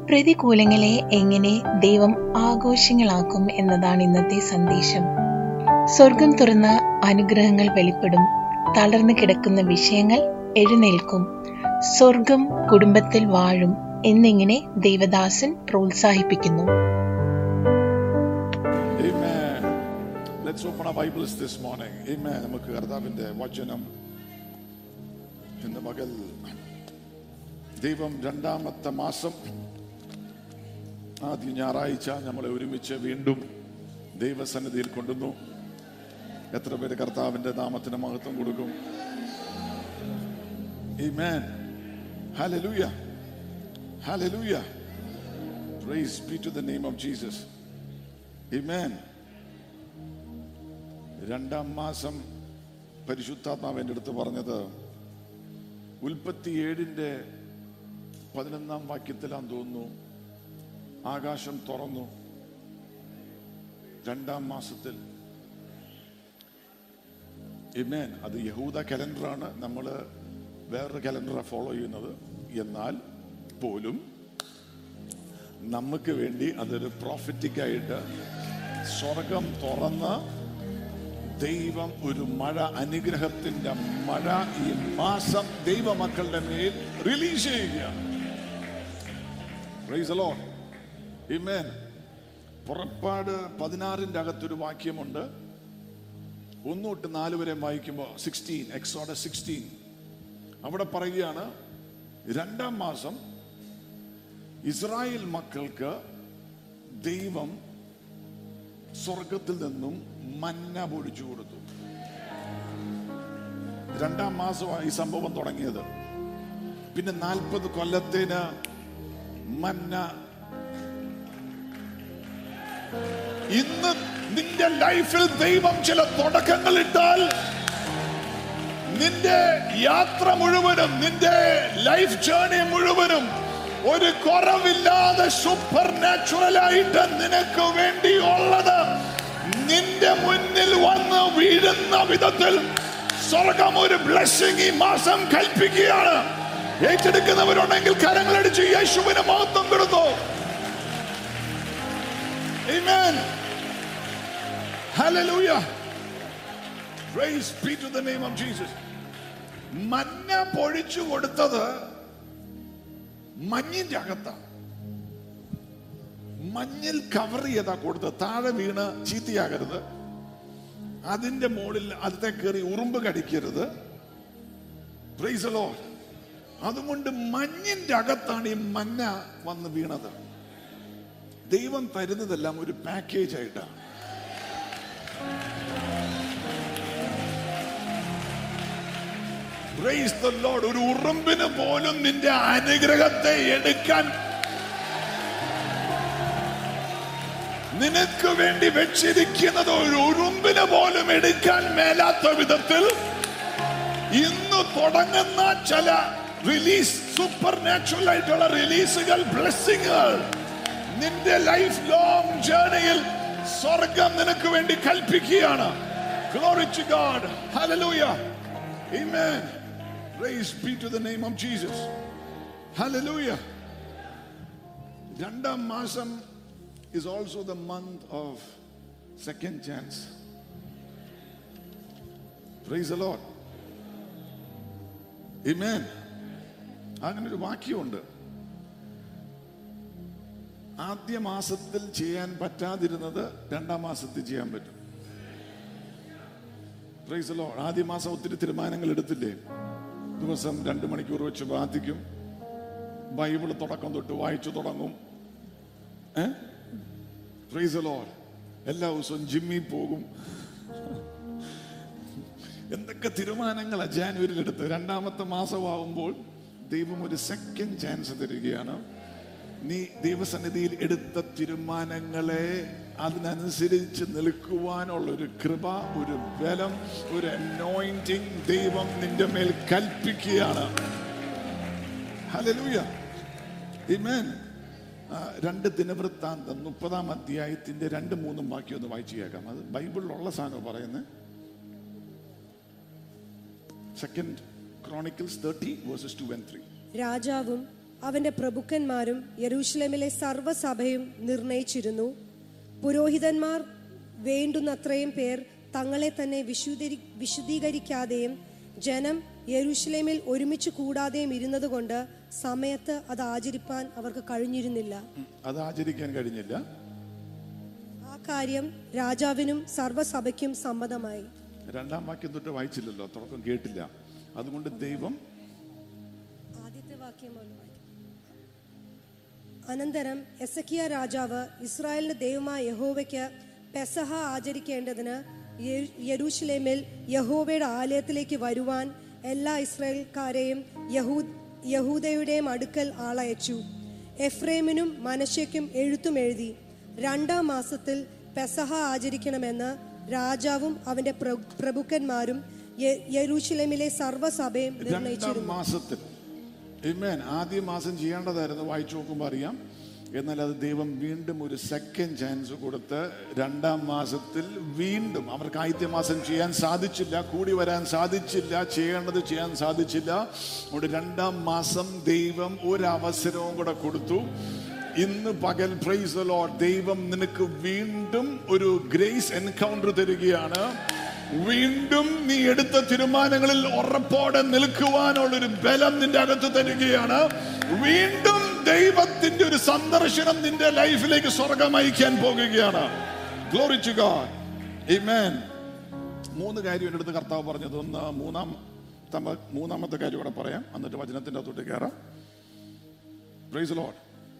പ്രതികൂലങ്ങളെ എങ്ങനെ ദൈവം ആഘോഷങ്ങളാക്കും എന്നതാണ് ഇന്നത്തെ സന്ദേശം സ്വർഗം തുറന്ന അനുഗ്രഹങ്ങൾ വെളിപ്പെടും തളർന്നു കിടക്കുന്ന വിഷയങ്ങൾ എഴുന്നേൽക്കും സ്വർഗം കുടുംബത്തിൽ വാഴും എന്നിങ്ങനെ ദേവദാസൻ പ്രോത്സാഹിപ്പിക്കുന്നു Amen. Let's open our Bibles this morning. Amen. നമുക്ക് കർത്താവിന്റെ വചനം ഇന്ന് പകൽ ദൈവം രണ്ടാമത്തെ മാസം ആദ്യ ഞായറാഴ്ച നമ്മളെ ഒരുമിച്ച് വീണ്ടും ദൈവസന്നിധിയിൽ കൊണ്ടുവന്നു എത്ര പേര് കർത്താവിന്റെ നാമത്തിന് മഹത്വം കൊടുക്കും Amen. Hallelujah. Hallelujah. Praise be to the name of Jesus. Amen. രണ്ടാം മാസം പരിശുദ്ധാത്മാവ് എൻ്റെ അടുത്ത് പറഞ്ഞത് ഉൽപ്പത്തി ഏഴിൻ്റെ പതിനൊന്നാം വാക്യത്തിലാന്ന് തോന്നുന്നു ആകാശം തുറന്നു രണ്ടാം മാസത്തിൽ ഇമേൻ അത് യഹൂദ കലണ്ടറാണ് നമ്മൾ വേറൊരു കലണ്ടറാണ് ഫോളോ ചെയ്യുന്നത് എന്നാൽ പോലും നമുക്ക് വേണ്ടി അതൊരു പ്രോഫിറ്റിക് ആയിട്ട് സ്വർഗം തുറന്ന് ദൈവം ഒരു മഴ അനുഗ്രഹത്തിന്റെ മഴ ഈ മാസം ദൈവമക്കളുടെ മേൽ റിലീസ് ചെയ്യുകയാണ് Praise the Lord. Amen. പുറപ്പാട് പതിനാറിന്റെ അകത്തൊരു വാക്യമുണ്ട് ഒന്ന് തൊട്ട് നാല് വരെ വായിക്കുമ്പോൾ സിക്സ്റ്റീൻ എക്സോഡ സിക്സ്റ്റീൻ അവിടെ പറയുകയാണ് രണ്ടാം മാസം ഇസ്രായേൽ മക്കൾക്ക് ദൈവം സ്വർഗത്തിൽ നിന്നും മന്ന പൊടിച്ചു കൊടുത്തു രണ്ടാം മാസമാണ് ഈ സംഭവം തുടങ്ങിയത് പിന്നെ നാൽപ്പത് കൊല്ലത്തിന് മന്ന ഇന്ന് നിന്റെ ലൈഫിൽ ദൈവം ചില തുടക്കങ്ങൾ ഇട്ടാൽ നിന്റെ യാത്ര മുഴുവനും നിന്റെ ലൈഫ് ജേണി മുഴുവനും ഒരു കുറവില്ലാതെ സൂപ്പർ നാച്ചുറൽ ആയിട്ട് നിനക്ക് വേണ്ടിയുള്ളത് നിന്റെ മുന്നിൽ വന്ന് വീഴുന്ന വിധത്തിൽ സ്വർഗം ഒരു ബ്ലെസ്സിങ് ഈ മാസം കൽപ്പിക്കുകയാണ് ഏറ്റെടുക്കുന്നവരുണ്ടെങ്കിൽ കരങ്ങളടിച്ച് യേശുവിന് മഹത്വം കൊടുത്തു Amen. Hallelujah. Praise be to the name of Jesus. മഞ്ഞ പൊഴിച്ചു കൊടുത്തത് മഞ്ഞിന്റെ അകത്താണ് മഞ്ഞിൽ കവർ ചെയ്താ കൊടുത്തത് താഴെ വീണ് ചീത്തയാകരുത് അതിന്റെ മുകളിൽ അതിനെ കയറി ഉറുമ്പ് കടിക്കരുത് Praise the Lord. അതുകൊണ്ട് മഞ്ഞിന്റെ അകത്താണ് ഈ മഞ്ഞ വന്ന് വീണത് ദൈവം തരുന്നതെല്ലാം ഒരു പാക്കേജ് ആയിട്ടാണ് Praise the Lord. ഒരു ഉറുമ്പിന് പോലും നിന്റെ അനുഗ്രഹത്തെ എടുക്കാൻ നിനക്ക് വേണ്ടി വെച്ചിരിക്കുന്നത് ഒരു ഉറുമ്പിന് പോലും എടുക്കാൻ മേലാത്ത വിധത്തിൽ ഇന്ന് തുടങ്ങുന്ന ചില റിലീസ് സൂപ്പർ നാച്ചുറൽ ആയിട്ടുള്ള റിലീസുകൾ ബ്ലെസ്സിങ്ങുകൾ നിന്റെ ലൈഫ് ലോങ് ജേർണിയിൽ സ്വർഗം നിനക്ക് വേണ്ടി കൽപ്പിക്കുകയാണ് Glory to God. Hallelujah. Amen. Praise be to the name of Jesus. Hallelujah. രണ്ടാം മാസം is also the month of second chance. Praise the Lord. Amen. അങ്ങനെ ഒരു വാക്യമുണ്ട് ആദ്യ മാസത്തിൽ ചെയ്യാൻ പറ്റാതിരുന്നത് രണ്ടാം മാസത്തിൽ ചെയ്യാൻ പറ്റും Praise the Lord. ആദ്യ മാസം ഒത്തിരി തീരുമാനങ്ങൾ എടുത്തില്ലേ ദിവസം രണ്ട് മണിക്കൂർ വെച്ച് പ്രാർത്ഥിക്കും ബൈബിൾ തുടക്കം തൊട്ട് വായിച്ചു തുടങ്ങും ഏ Praise the Lord. എല്ലാ ദിവസവും ജിമ്മിൽ പോകും എന്തൊക്കെ തീരുമാനങ്ങളാ ജാനുവരിയിൽ എടുത്ത് രണ്ടാമത്തെ മാസമാവുമ്പോൾ ദൈവം ഒരു സെക്കൻഡ് ചാൻസ് തരികയാണ് നീ ദൈവസന്നിധിയിൽ എടുത്ത തീരുമാനങ്ങളെ അതിനനുസരിച്ച് നിൽക്കുവാനുള്ള ഒരു കൃപ ഒരു ബലം ഒരു അനോയിന്റിങ് ദൈവം നിന്റെ മേൽ കൽപ്പിക്കുകയാണ് ഹല്ലേലൂയ Amen. ആ, രണ്ട് ദിനവൃത്താന്തം മുപ്പതാം അധ്യായത്തിന്റെ രണ്ട് മൂന്നും ബാക്കി ഒന്ന് വായിച്ചു കേൾക്കാം അത് ബൈബിളിലുള്ള സാധനം പറയുന്നത് second chronicles thirty verses two and three രാജാവും അവന്റെ പ്രഭുക്കന്മാരും യെരൂഷലേമിലെ സർവ്വസഭയും നിർണയിച്ചിരുന്നു പുരോഹിതന്മാർ വേണ്ടുന്നത്രയും പേർ തങ്ങളെ തന്നെ വിശുദ്ധീ വിശുദ്ധീകരിക്കാതെയും ജനം യെരൂഷലേമിൽ ഒരുമിച്ച് കൂടാതെയും ഇരുന്നതുകൊണ്ട് സമയത്ത് അത് ആചരിപ്പാൻ അവർക്ക് കഴിഞ്ഞിരുന്നില്ല അത് ആചരിക്കാൻ കഴിഞ്ഞില്ല ആ കാര്യം രാജാവിനും സർവ്വസഭയ്ക്കും സമ്മതമായി രണ്ടാം വാക്യം തൊട്ട് വായിച്ചില്ലല്ലോ തുടക്കം കേട്ടില്ല അതുകൊണ്ട് ദൈവം ആദ്യത്തെ വാക്യം ഒന്ന് വായിക്കാം. അനന്തരം എസക്കിയ രാജാവ് ഇസ്രായേലിന്റെ ദൈവമായ യഹോവയ്ക്ക് പെസഹ ആചരിക്കേണ്ടതിന് യെ- യെരൂശലേമിൽ യഹോവയുടെ ആലയത്തിലേക്ക് വരുവാൻ എല്ലാ ഇസ്രായേൽക്കാരെയും യഹൂ യഹൂദയുടെയും അടുക്കൽ ആളയച്ചു എഫ്രേമിനും മനശ്ശയ്ക്കും എഴുത്തും എഴുതി രണ്ടാം മാസത്തിൽ പെസഹ ആചരിക്കണമെന്ന് രാജാവും അവന്റെ പ്ര- പ്രഭുക്കന്മാരും യെ- യെരൂശലേമിലെ സർവ്വസഭയും രണ്ടാം നിർണയിച്ചിരുന്നു മാസത്തിൽ Amen. ആദ്യ മാസം ചെയ്യേണ്ടതായിരുന്നു വായിച്ചു നോക്കുമ്പോൾ അറിയാം എന്നാൽ അത് ദൈവം വീണ്ടും ഒരു സെക്കൻഡ് ചാൻസ് കൊടുത്ത് രണ്ടാം മാസത്തിൽ വീണ്ടും അവർക്ക് ആദ്യ മാസം ചെയ്യാൻ സാധിച്ചില്ല കൂടി വരാൻ സാധിച്ചില്ല ചെയ്യേണ്ടത് ചെയ്യാൻ സാധിച്ചില്ല അതുകൊണ്ട് രണ്ടാം മാസം ദൈവം ഒരു അവസരവും കൂടെ കൊടുത്തു ഇന്ന് പകൽ പ്രൈസ് ലോഡ് ദൈവം നിനക്ക് വീണ്ടും ഒരു ഗ്രേസ് എൻകൗണ്ടർ തരികയാണ് വീണ്ടും നീ എടുത്ത തീരുമാനങ്ങളിൽ ഉറപ്പോടെ നിൽക്കുവാനുള്ള ഒരു ബലം നിന്റെ അകത്ത് തരികയാണ് വീണ്ടും ദൈവത്തിന്റെ ഒരു സന്ദർശനം നിന്റെ ലൈഫിലേക്ക് സ്വർഗം അയക്കാൻ പോകുകയാണ് ഗ്ലോറി ടു ഗോഡ് ആമേൻ മൂന്ന് കാര്യം എൻ്റെ അടുത്ത് കർത്താവ് പറഞ്ഞത് ഒന്ന് മൂന്നാം തമ മൂന്നാമത്തെ കാര്യം കൂടെ പറയാം എന്നിട്ട് വചനത്തിന്റെ അകത്തോട്ട് കയറാം പ്രൈസ് ലോഡ്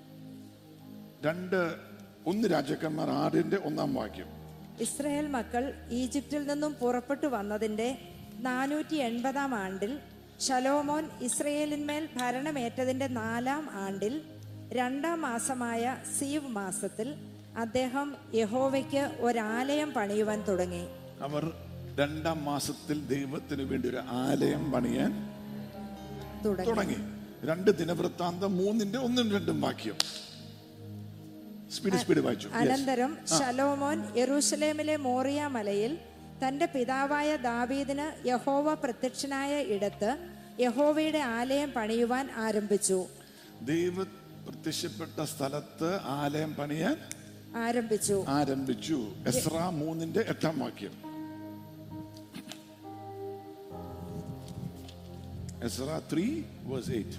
രണ്ട് ഒന്ന് രാജാക്കന്മാർ ആറിന്റെ ഒന്നാം വാക്യം ഇസ്രായേൽ മക്കൾ ഈജിപ്തിൽ നിന്നും പുറപ്പെട്ടു വന്നതിന്റെ നാനൂറ്റി എൺപതാം ആണ്ടിൽ ശലോമോൻ ഇസ്രയേലിന്മേൽ ഭരണമേറ്റതിന്റെ നാലാം ആണ്ടിൽ രണ്ടാം മാസമായ സീവ് മാസത്തിൽ അദ്ദേഹം യഹോവയ്ക്ക് ഒരാലയം പണിയുവാൻ തുടങ്ങി അവർ രണ്ടാം മാസത്തിൽ ദൈവത്തിന് വേണ്ടി ഒരു ആലയം പണിയാൻ തുടങ്ങി തുടങ്ങി രണ്ട് ദിനവൃത്താന്തം മൂന്നിന്റെ ഒന്നും രണ്ടും വാക്യം സ്പീഡ് സ്പീഡ് വായിച്ചു Yes. അനന്തരം ശലോമോൻ യെറൂശലേമിലെ മോറിയ മലയിൽ തന്റെ പിതാവായ ദാവീദിന് യഹോവ പ്രത്യക്ഷനായ ഇടത്ത് യഹോവയുടെ ആലയം പണിയുവാൻ ആരംഭിച്ചു ദൈവ പ്രത്യക്ഷപ്പെട്ട സ്ഥലത്ത് ആലയം പണിയാൻ ആരംഭിച്ചു ആരംഭിച്ചു എസ്ര മൂന്നിന്റെ എട്ടാം വാക്യം എസ്ര ത്രീ വേഴ്സ് എയ്റ്റ്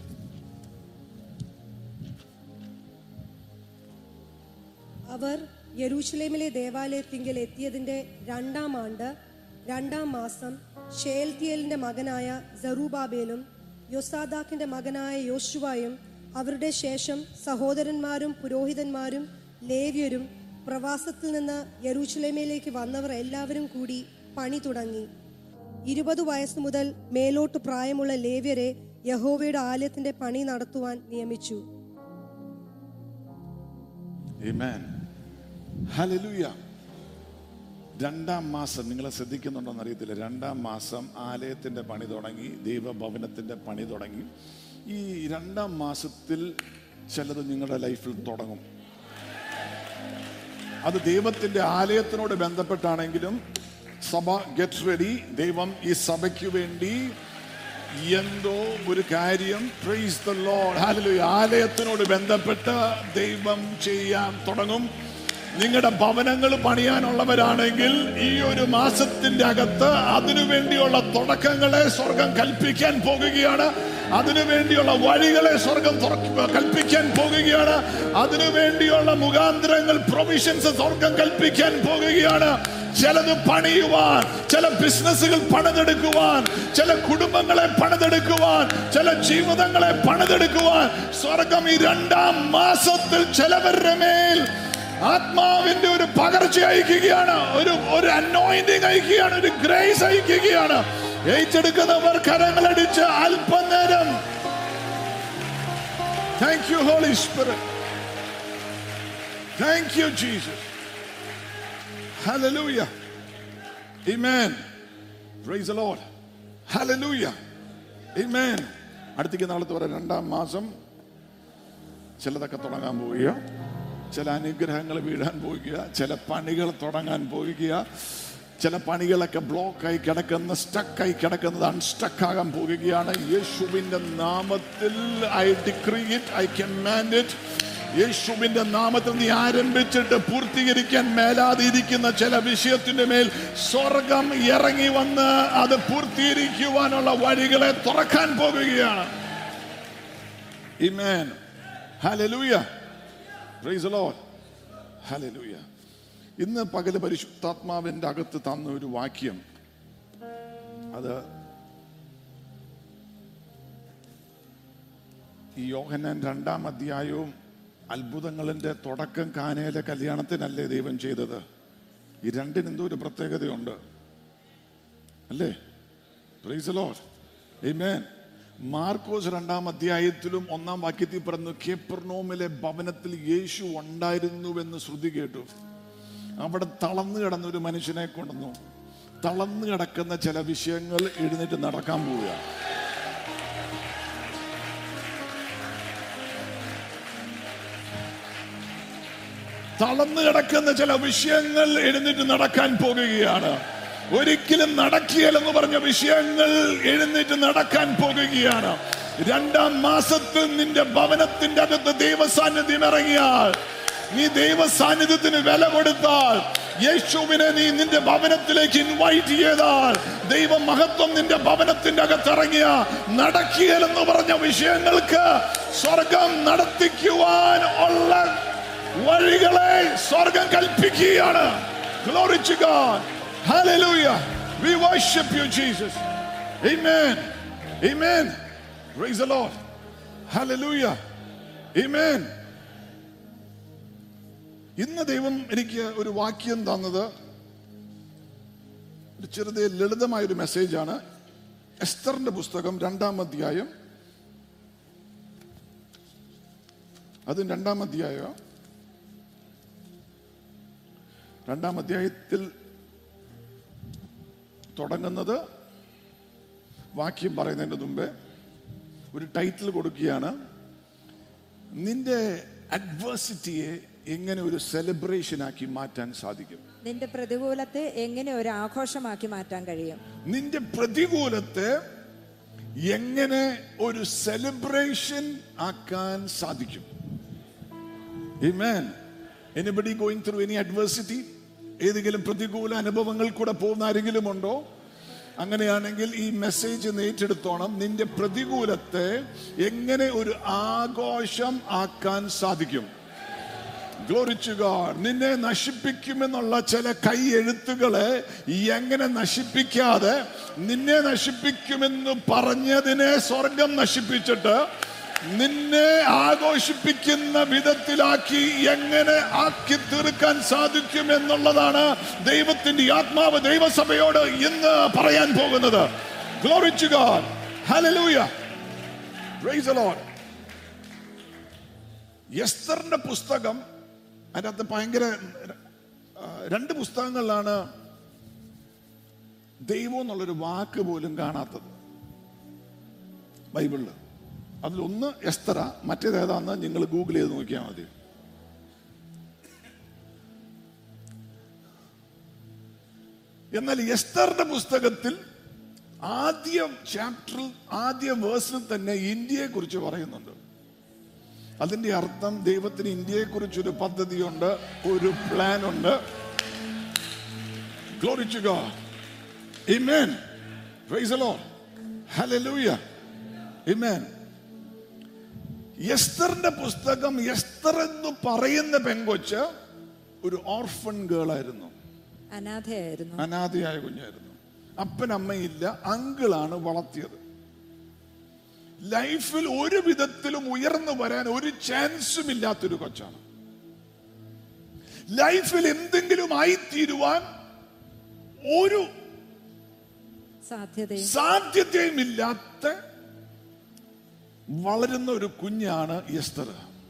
അവർ യെരൂശലേമിലെ ദേവാലയത്തിങ്കൽ എത്തിയതിന്റെ രണ്ടാം ആണ്ട് രണ്ടാം മാസം ഷേൽത്തിയേലിന്റെ മകനായ സറൂബാബേലും യൊസാദാക്കിന്റെ മകനായ യോശുവായും അവരുടെ ശേഷം സഹോദരന്മാരും പുരോഹിതന്മാരും ലേവ്യരും പ്രവാസത്തിൽ നിന്ന് യെരൂശലേമിലേക്ക് വന്നവർ എല്ലാവരും കൂടി പണി തുടങ്ങി ഇരുപത് വയസ്സ് മുതൽ മേലോട്ട് പ്രായമുള്ള ലേവ്യരെ യഹോവയുടെ ആലയത്തിന്റെ പണി നടത്തുവാൻ നിയമിച്ചു Amen. Hallelujah. രണ്ടാം മാസം നിങ്ങൾ ശ്രദ്ധിക്കുന്നുണ്ടോന്ന് അറിയത്തില്ല രണ്ടാം മാസം ആലയത്തിന്റെ പണി തുടങ്ങി ദൈവഭവനത്തിന്റെ പണി തുടങ്ങി ഈ രണ്ടാം മാസത്തിൽ ചിലത് നിങ്ങളുടെ ലൈഫിൽ തുടങ്ങും അത് ദൈവത്തിന്റെ ആലയത്തിനോട് ബന്ധപ്പെട്ടാണെങ്കിലും സഭ ഗെറ്റ് റെഡി ദൈവം ഈ സഭയ്ക്ക് വേണ്ടി എന്തോ ഒരു കാര്യം പ്രൈസ് ദ ലോർഡ് ഹല്ലേലൂയ ആലയത്തിനോട് ബന്ധപ്പെട്ട് ദൈവം ചെയ്യാൻ തുടങ്ങും നിങ്ങളുടെ ഭവനങ്ങൾ പണിയാനുള്ളവരാണെങ്കിൽ ഈ ഒരു മാസത്തിന്റെ അകത്ത് അതിനു വേണ്ടിയുള്ള തുടക്കങ്ങളെ സ്വർഗം കൽപ്പിക്കാൻ പോകുകയാണ് അതിനു വേണ്ടിയുള്ള വഴികളെ സ്വർഗം തുറക്ക- കൽപ്പിക്കാൻ പോകുകയാണ് അതിനു വേണ്ടിയുള്ള മുഖാന്തരങ്ങൾ പ്രൊവിഷൻസ് സ്വർഗം കൽപ്പിക്കാൻ പോകുകയാണ് ചിലത് പണിയുവാൻ ചില ബിസിനസ്സുകൾ പണിതെടുക്കുവാൻ ചില കുടുംബങ്ങളെ പണിതെടുക്കുവാൻ ചില ജീവിതങ്ങളെ പണിതെടുക്കുവാൻ സ്വർഗം ഈ രണ്ടാം മാസത്തിൽ ചിലവരുടെ മേൽ ആത്മാവിന്റെ ഒരു പകർച്ച അയക്കുകയാണ് ഒരു ഒരു അനോയിന്റിങ് അയക്കുകയാണ് ഒരു ഗ്രേസ് അയക്കുകയാണ് ഏറ്റെടുക്കുന്നവർ കരങ്ങളടിച്ച് അല്പനേരം thank you holy spirit thank you Jesus Hallelujah. Amen. Praise the Lord. Hallelujah. Amen. അടുത്തേക്ക് നാളത്തെ പറയാം രണ്ടാം മാസം ചിലതൊക്കെ തുടങ്ങാൻ പോവുക ചില അനുഗ്രഹങ്ങൾ വീഴാൻ പോവുക ചില പണികൾ തുടങ്ങാൻ പോവുക ചില പണികളൊക്കെ ബ്ലോക്കായി കിടക്കുന്ന സ്റ്റക്കായി കിടക്കുന്നത് അൺസ്റ്റക്ക് ആകാൻ പോകുകയാണ് യേശുവിന്റെ നാമത്തിൽ I decree it I command it യേശുവിന്റെ നാമത്തിൽ നീ ആരംഭിച്ചിട്ട് പൂർത്തീകരിക്കാൻ മേലാതെ ഇരിക്കുന്ന ചില വിഷയത്തിന്റെ മേൽ സ്വർഗം ഇറങ്ങി വന്ന് അത് പൂർത്തീകരിക്കുവാനുള്ള വഴികളെ തുറക്കാൻ പോകുകയാണ് Amen. Hallelujah. Praise the Lord. Hallelujah. ഇന്ന് പകല് പരിശുദ്ധാത്മാവിന്റെ അകത്ത് തന്ന ഒരു വാക്യം അത് ഈ യോഹന്നാൻ രണ്ടാം അധ്യായവും അത്ഭുതങ്ങളിന്റെ തുടക്കം കാനയിലെ കല്യാണത്തിനല്ലേ ദൈവം ചെയ്തത് ഈ രണ്ടിന് എന്തോ ഒരു പ്രത്യേകതയുണ്ട് അല്ലേ പ്രൈസ് ലോഡ് Amen. മാർക്കോസ് രണ്ടാം അധ്യായത്തിലും ഒന്നാം വാക്യത്തിൽ പറഞ്ഞു കേപ്പർനോമിലെ ഭവനത്തിൽ യേശു ഉണ്ടായിരുന്നുവെന്ന് ശ്രുതി കേട്ടു അവിടെ തളർന്നു കിടന്ന ഒരു മനുഷ്യനെ കൊണ്ടുവന്നു തളർന്നു കിടക്കുന്ന ചില വിഷയങ്ങൾ എഴുന്നേറ്റ് നടക്കാൻ പോവുക തളർന്നു കിടക്കുന്ന ചില വിഷയങ്ങൾ എഴുന്നേറ്റ് നടക്കാൻ പോകുകയാണ് ഒരിക്കലും നടക്കിയല്ലെന്ന് പറഞ്ഞ വിഷയങ്ങൾ എഴുന്നേറ്റ് നടക്കാൻ പോകുകയാണ് രണ്ടാം മാസത്തിൽ നിന്റെ ഭവനത്തിന്റെ അകത്ത് ദൈവസാന്നിധ്യം ഇറങ്ങിയാൽ നീ ദൈവ സാന്നിധ്യത്തിന് വില കൊടുത്താൽ യേശുവിനെ നീ നിന്റെ ഭവനത്തിലേക്ക് ഇൻവൈറ്റ് ചെയ്താൽ ദൈവ മഹത്വം നിന്റെ ഭവനത്തിന്റെ അകത്ത് ഇറങ്ങിയ നടക്കിയലെന്ന് പറഞ്ഞ വിഷയങ്ങൾക്ക് സ്വർഗം നടത്തിക്കുവാൻ ഉള്ള വഴികളെ സ്വർഗം കൽപ്പിക്കുകയാണ് Glory to God. Hallelujah. We worship you, Jesus. Amen. Amen. Praise the Lord. Hallelujah. Amen. ഇന്ന് ദൈവം എനിക്ക് ഒരു വാക്യം തന്നത് ഒരു ചെറുതെ ലളിതമായ ഒരു മെസ്സേജാണ് എസ്തറിന്റെ പുസ്തകം രണ്ടാം അധ്യായം അതും രണ്ടാം അധ്യായം രണ്ടാം അധ്യായത്തിൽ തുടങ്ങുന്നത് വാക്യം പറയുന്നതിന് മുമ്പേ ഒരു ടൈറ്റിൽ കൊടുക്കുകയാണ് നിന്റെ അഡ്വേഴ്സിറ്റിയെ എങ്ങനെ ഒരു സെലിബ്രേഷൻ ആക്കി മാറ്റാൻ സാധിക്കും നിന്റെ പ്രതികൂലത്തെ എങ്ങനെ ഒരു ആഘോഷമാക്കി മാറ്റാൻ കഴിയും നിന്റെ പ്രതികൂലത്തെ എങ്ങനെ ഒരു സെലിബ്രേഷൻ ആക്കാൻ സാധിക്കും Amen. Anybody going through any adversity? ഏതെങ്കിലും പ്രതികൂല അനുഭവങ്ങൾ കൂടെ പോകുന്ന ആരെങ്കിലും ഉണ്ടോ അങ്ങനെയാണെങ്കിൽ ഈ മെസ്സേജ് ഒന്ന് ഏറ്റെടുത്തോണം നിന്റെ പ്രതികൂലത്തെ എങ്ങനെ ഒരു ആഘോഷം ആക്കാൻ സാധിക്കും Glory to God. നിന്നെ നശിപ്പിക്കുമെന്നുള്ള ചില കൈ എഴുത്തുകളെ എങ്ങനെ നശിപ്പിക്കാതെ നിന്നെ നശിപ്പിക്കുമെന്ന് പറഞ്ഞതിനെ സ്വർഗം നശിപ്പിച്ചിട്ട് നിന്നെ ആഘോഷിപ്പിക്കുന്ന വിധത്തിലാക്കി എങ്ങനെ ആക്കി തീർക്കാൻ സാധിക്കും എന്നുള്ളതാണ് ദൈവത്തിന്റെ ആത്മാവ് ദൈവസഭയോട് ഇന്ന് പറയാൻ പോകുന്നത് Glory to God. Hallelujah. Praise the Lord. എസ്തറിന്റെ പുസ്തകം അതിനകത്ത് ഭയങ്കര ആ, രണ്ട് പുസ്തകങ്ങളിലാണ് ദൈവം എന്നുള്ളൊരു വാക്ക് പോലും കാണാത്തത് ബൈബിളില് അതിലൊന്ന് എസ്തറ മറ്റേത് ഏതാന്ന് നിങ്ങൾ ഗൂഗിൾ ചെയ്ത് നോക്കിയാൽ മതി എന്നാൽ എസ്തറിന്റെ പുസ്തകത്തിൽ ആദ്യ ചാപ്റ്ററിൽ ആദ്യ വേഴ്സിൽ തന്നെ ഇന്ത്യയെ കുറിച്ച് പറയുന്നുണ്ട് അതിന്റെ അർത്ഥം ദൈവത്തിന് ഇന്ത്യയെ കുറിച്ചൊരു പദ്ധതിയുണ്ട് ഒരു പ്ലാൻ ഉണ്ട് Glory to God. Amen. Praise the Lord. Hallelujah. Amen. എസ്തറിന്റെ പുസ്തകം എസ്തർ എന്ന് പറയുന്ന പെങ്കൊച്ച് ഒരു ഓർഫൺ ഗേൾ ആയിരുന്നു അനാഥയായിരുന്നു അനാഥയായ കുഞ്ഞായിരുന്നു അപ്പൻ അമ്മയില്ല അങ്കിളാണ് വളർത്തിയത് ലൈഫിൽ ഒരു വിധത്തിലും ഉയർന്നു വരാൻ ഒരു ചാൻസും ഇല്ലാത്തൊരു കൊച്ചാണ് ലൈഫിൽ എന്തെങ്കിലും ആയിത്തീരുവാൻ ഒരു സാധ്യതയും സാധ്യതയും ഇല്ലാത്ത വളരുന്ന ഒരു കുഞ്ഞാണ് എസ്തർ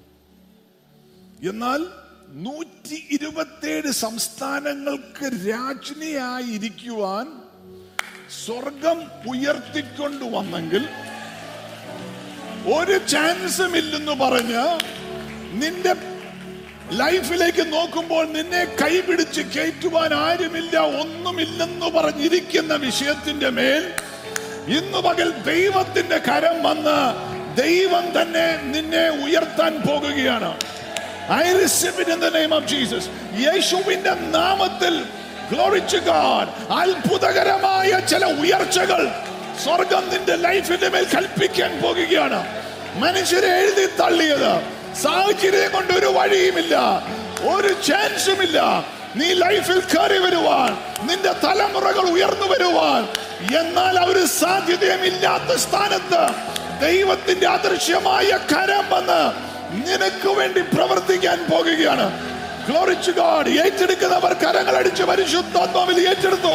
എന്നാൽ നൂറ്റി ഇരുപത്തേഴ് സംസ്ഥാനങ്ങൾക്ക് രാജ്ഞിയായിരിക്കുവാൻ സ്വർഗം ഉയർത്തിക്കൊണ്ടുവന്നെങ്കിൽ ഒരു ചാൻസും ഇല്ലെന്ന് പറഞ്ഞ് നിന്റെ ലൈഫിലേക്ക് നോക്കുമ്പോൾ നിന്നെ കൈപിടിച്ച് കയറ്റുവാൻ ആരുമില്ല ഒന്നുമില്ലെന്ന് പറഞ്ഞിരിക്കുന്ന വിഷയത്തിന്റെ മേൽ ഇന്ന് പകൽ ദൈവത്തിന്റെ കരം വന്ന് ദൈവം തന്നെ നിന്നെ ഉയർത്താൻ പോകുകയാണ് I receive it in the name of Jesus. യേശുവിന്റെ നാമത്തിൽ glory to God. അത്ഭുതകരമായ ചില ഉയർച്ചകൾ സ്വർഗം നിന്റെ ലൈഫിന്റെ മേൽ കൽപ്പിക്കാൻ പോകുകയാണ് മനുഷ്യരെ എഴുതി തള്ളിയത് സാഹചര്യം കൊണ്ട് ഒരു വഴിയുമില്ല ഒരു ചാൻസും ഇല്ല നീ ലൈഫിൽ കയറി വരുവാൻ നിന്റെ തലമുറകൾ ഉയർന്നു വരുവാൻ എന്നാൽ ആ ഒരു സാധ്യതയും ഇല്ലാത്ത സ്ഥാനത്ത് ദൈവത്തിന്റെ അദൃശ്യമായ കരം വന്ന് നിനക്ക് വേണ്ടി പ്രവർത്തിക്കാൻ പോകുകയാണ് ഗ്ലോറിച്ച് ഗാഡ് ഏറ്റെടുക്കുന്നവർ കരങ്ങൾ അടിച്ച് പരിശുദ്ധാത്മാവിൽ ഏറ്റെടുത്തു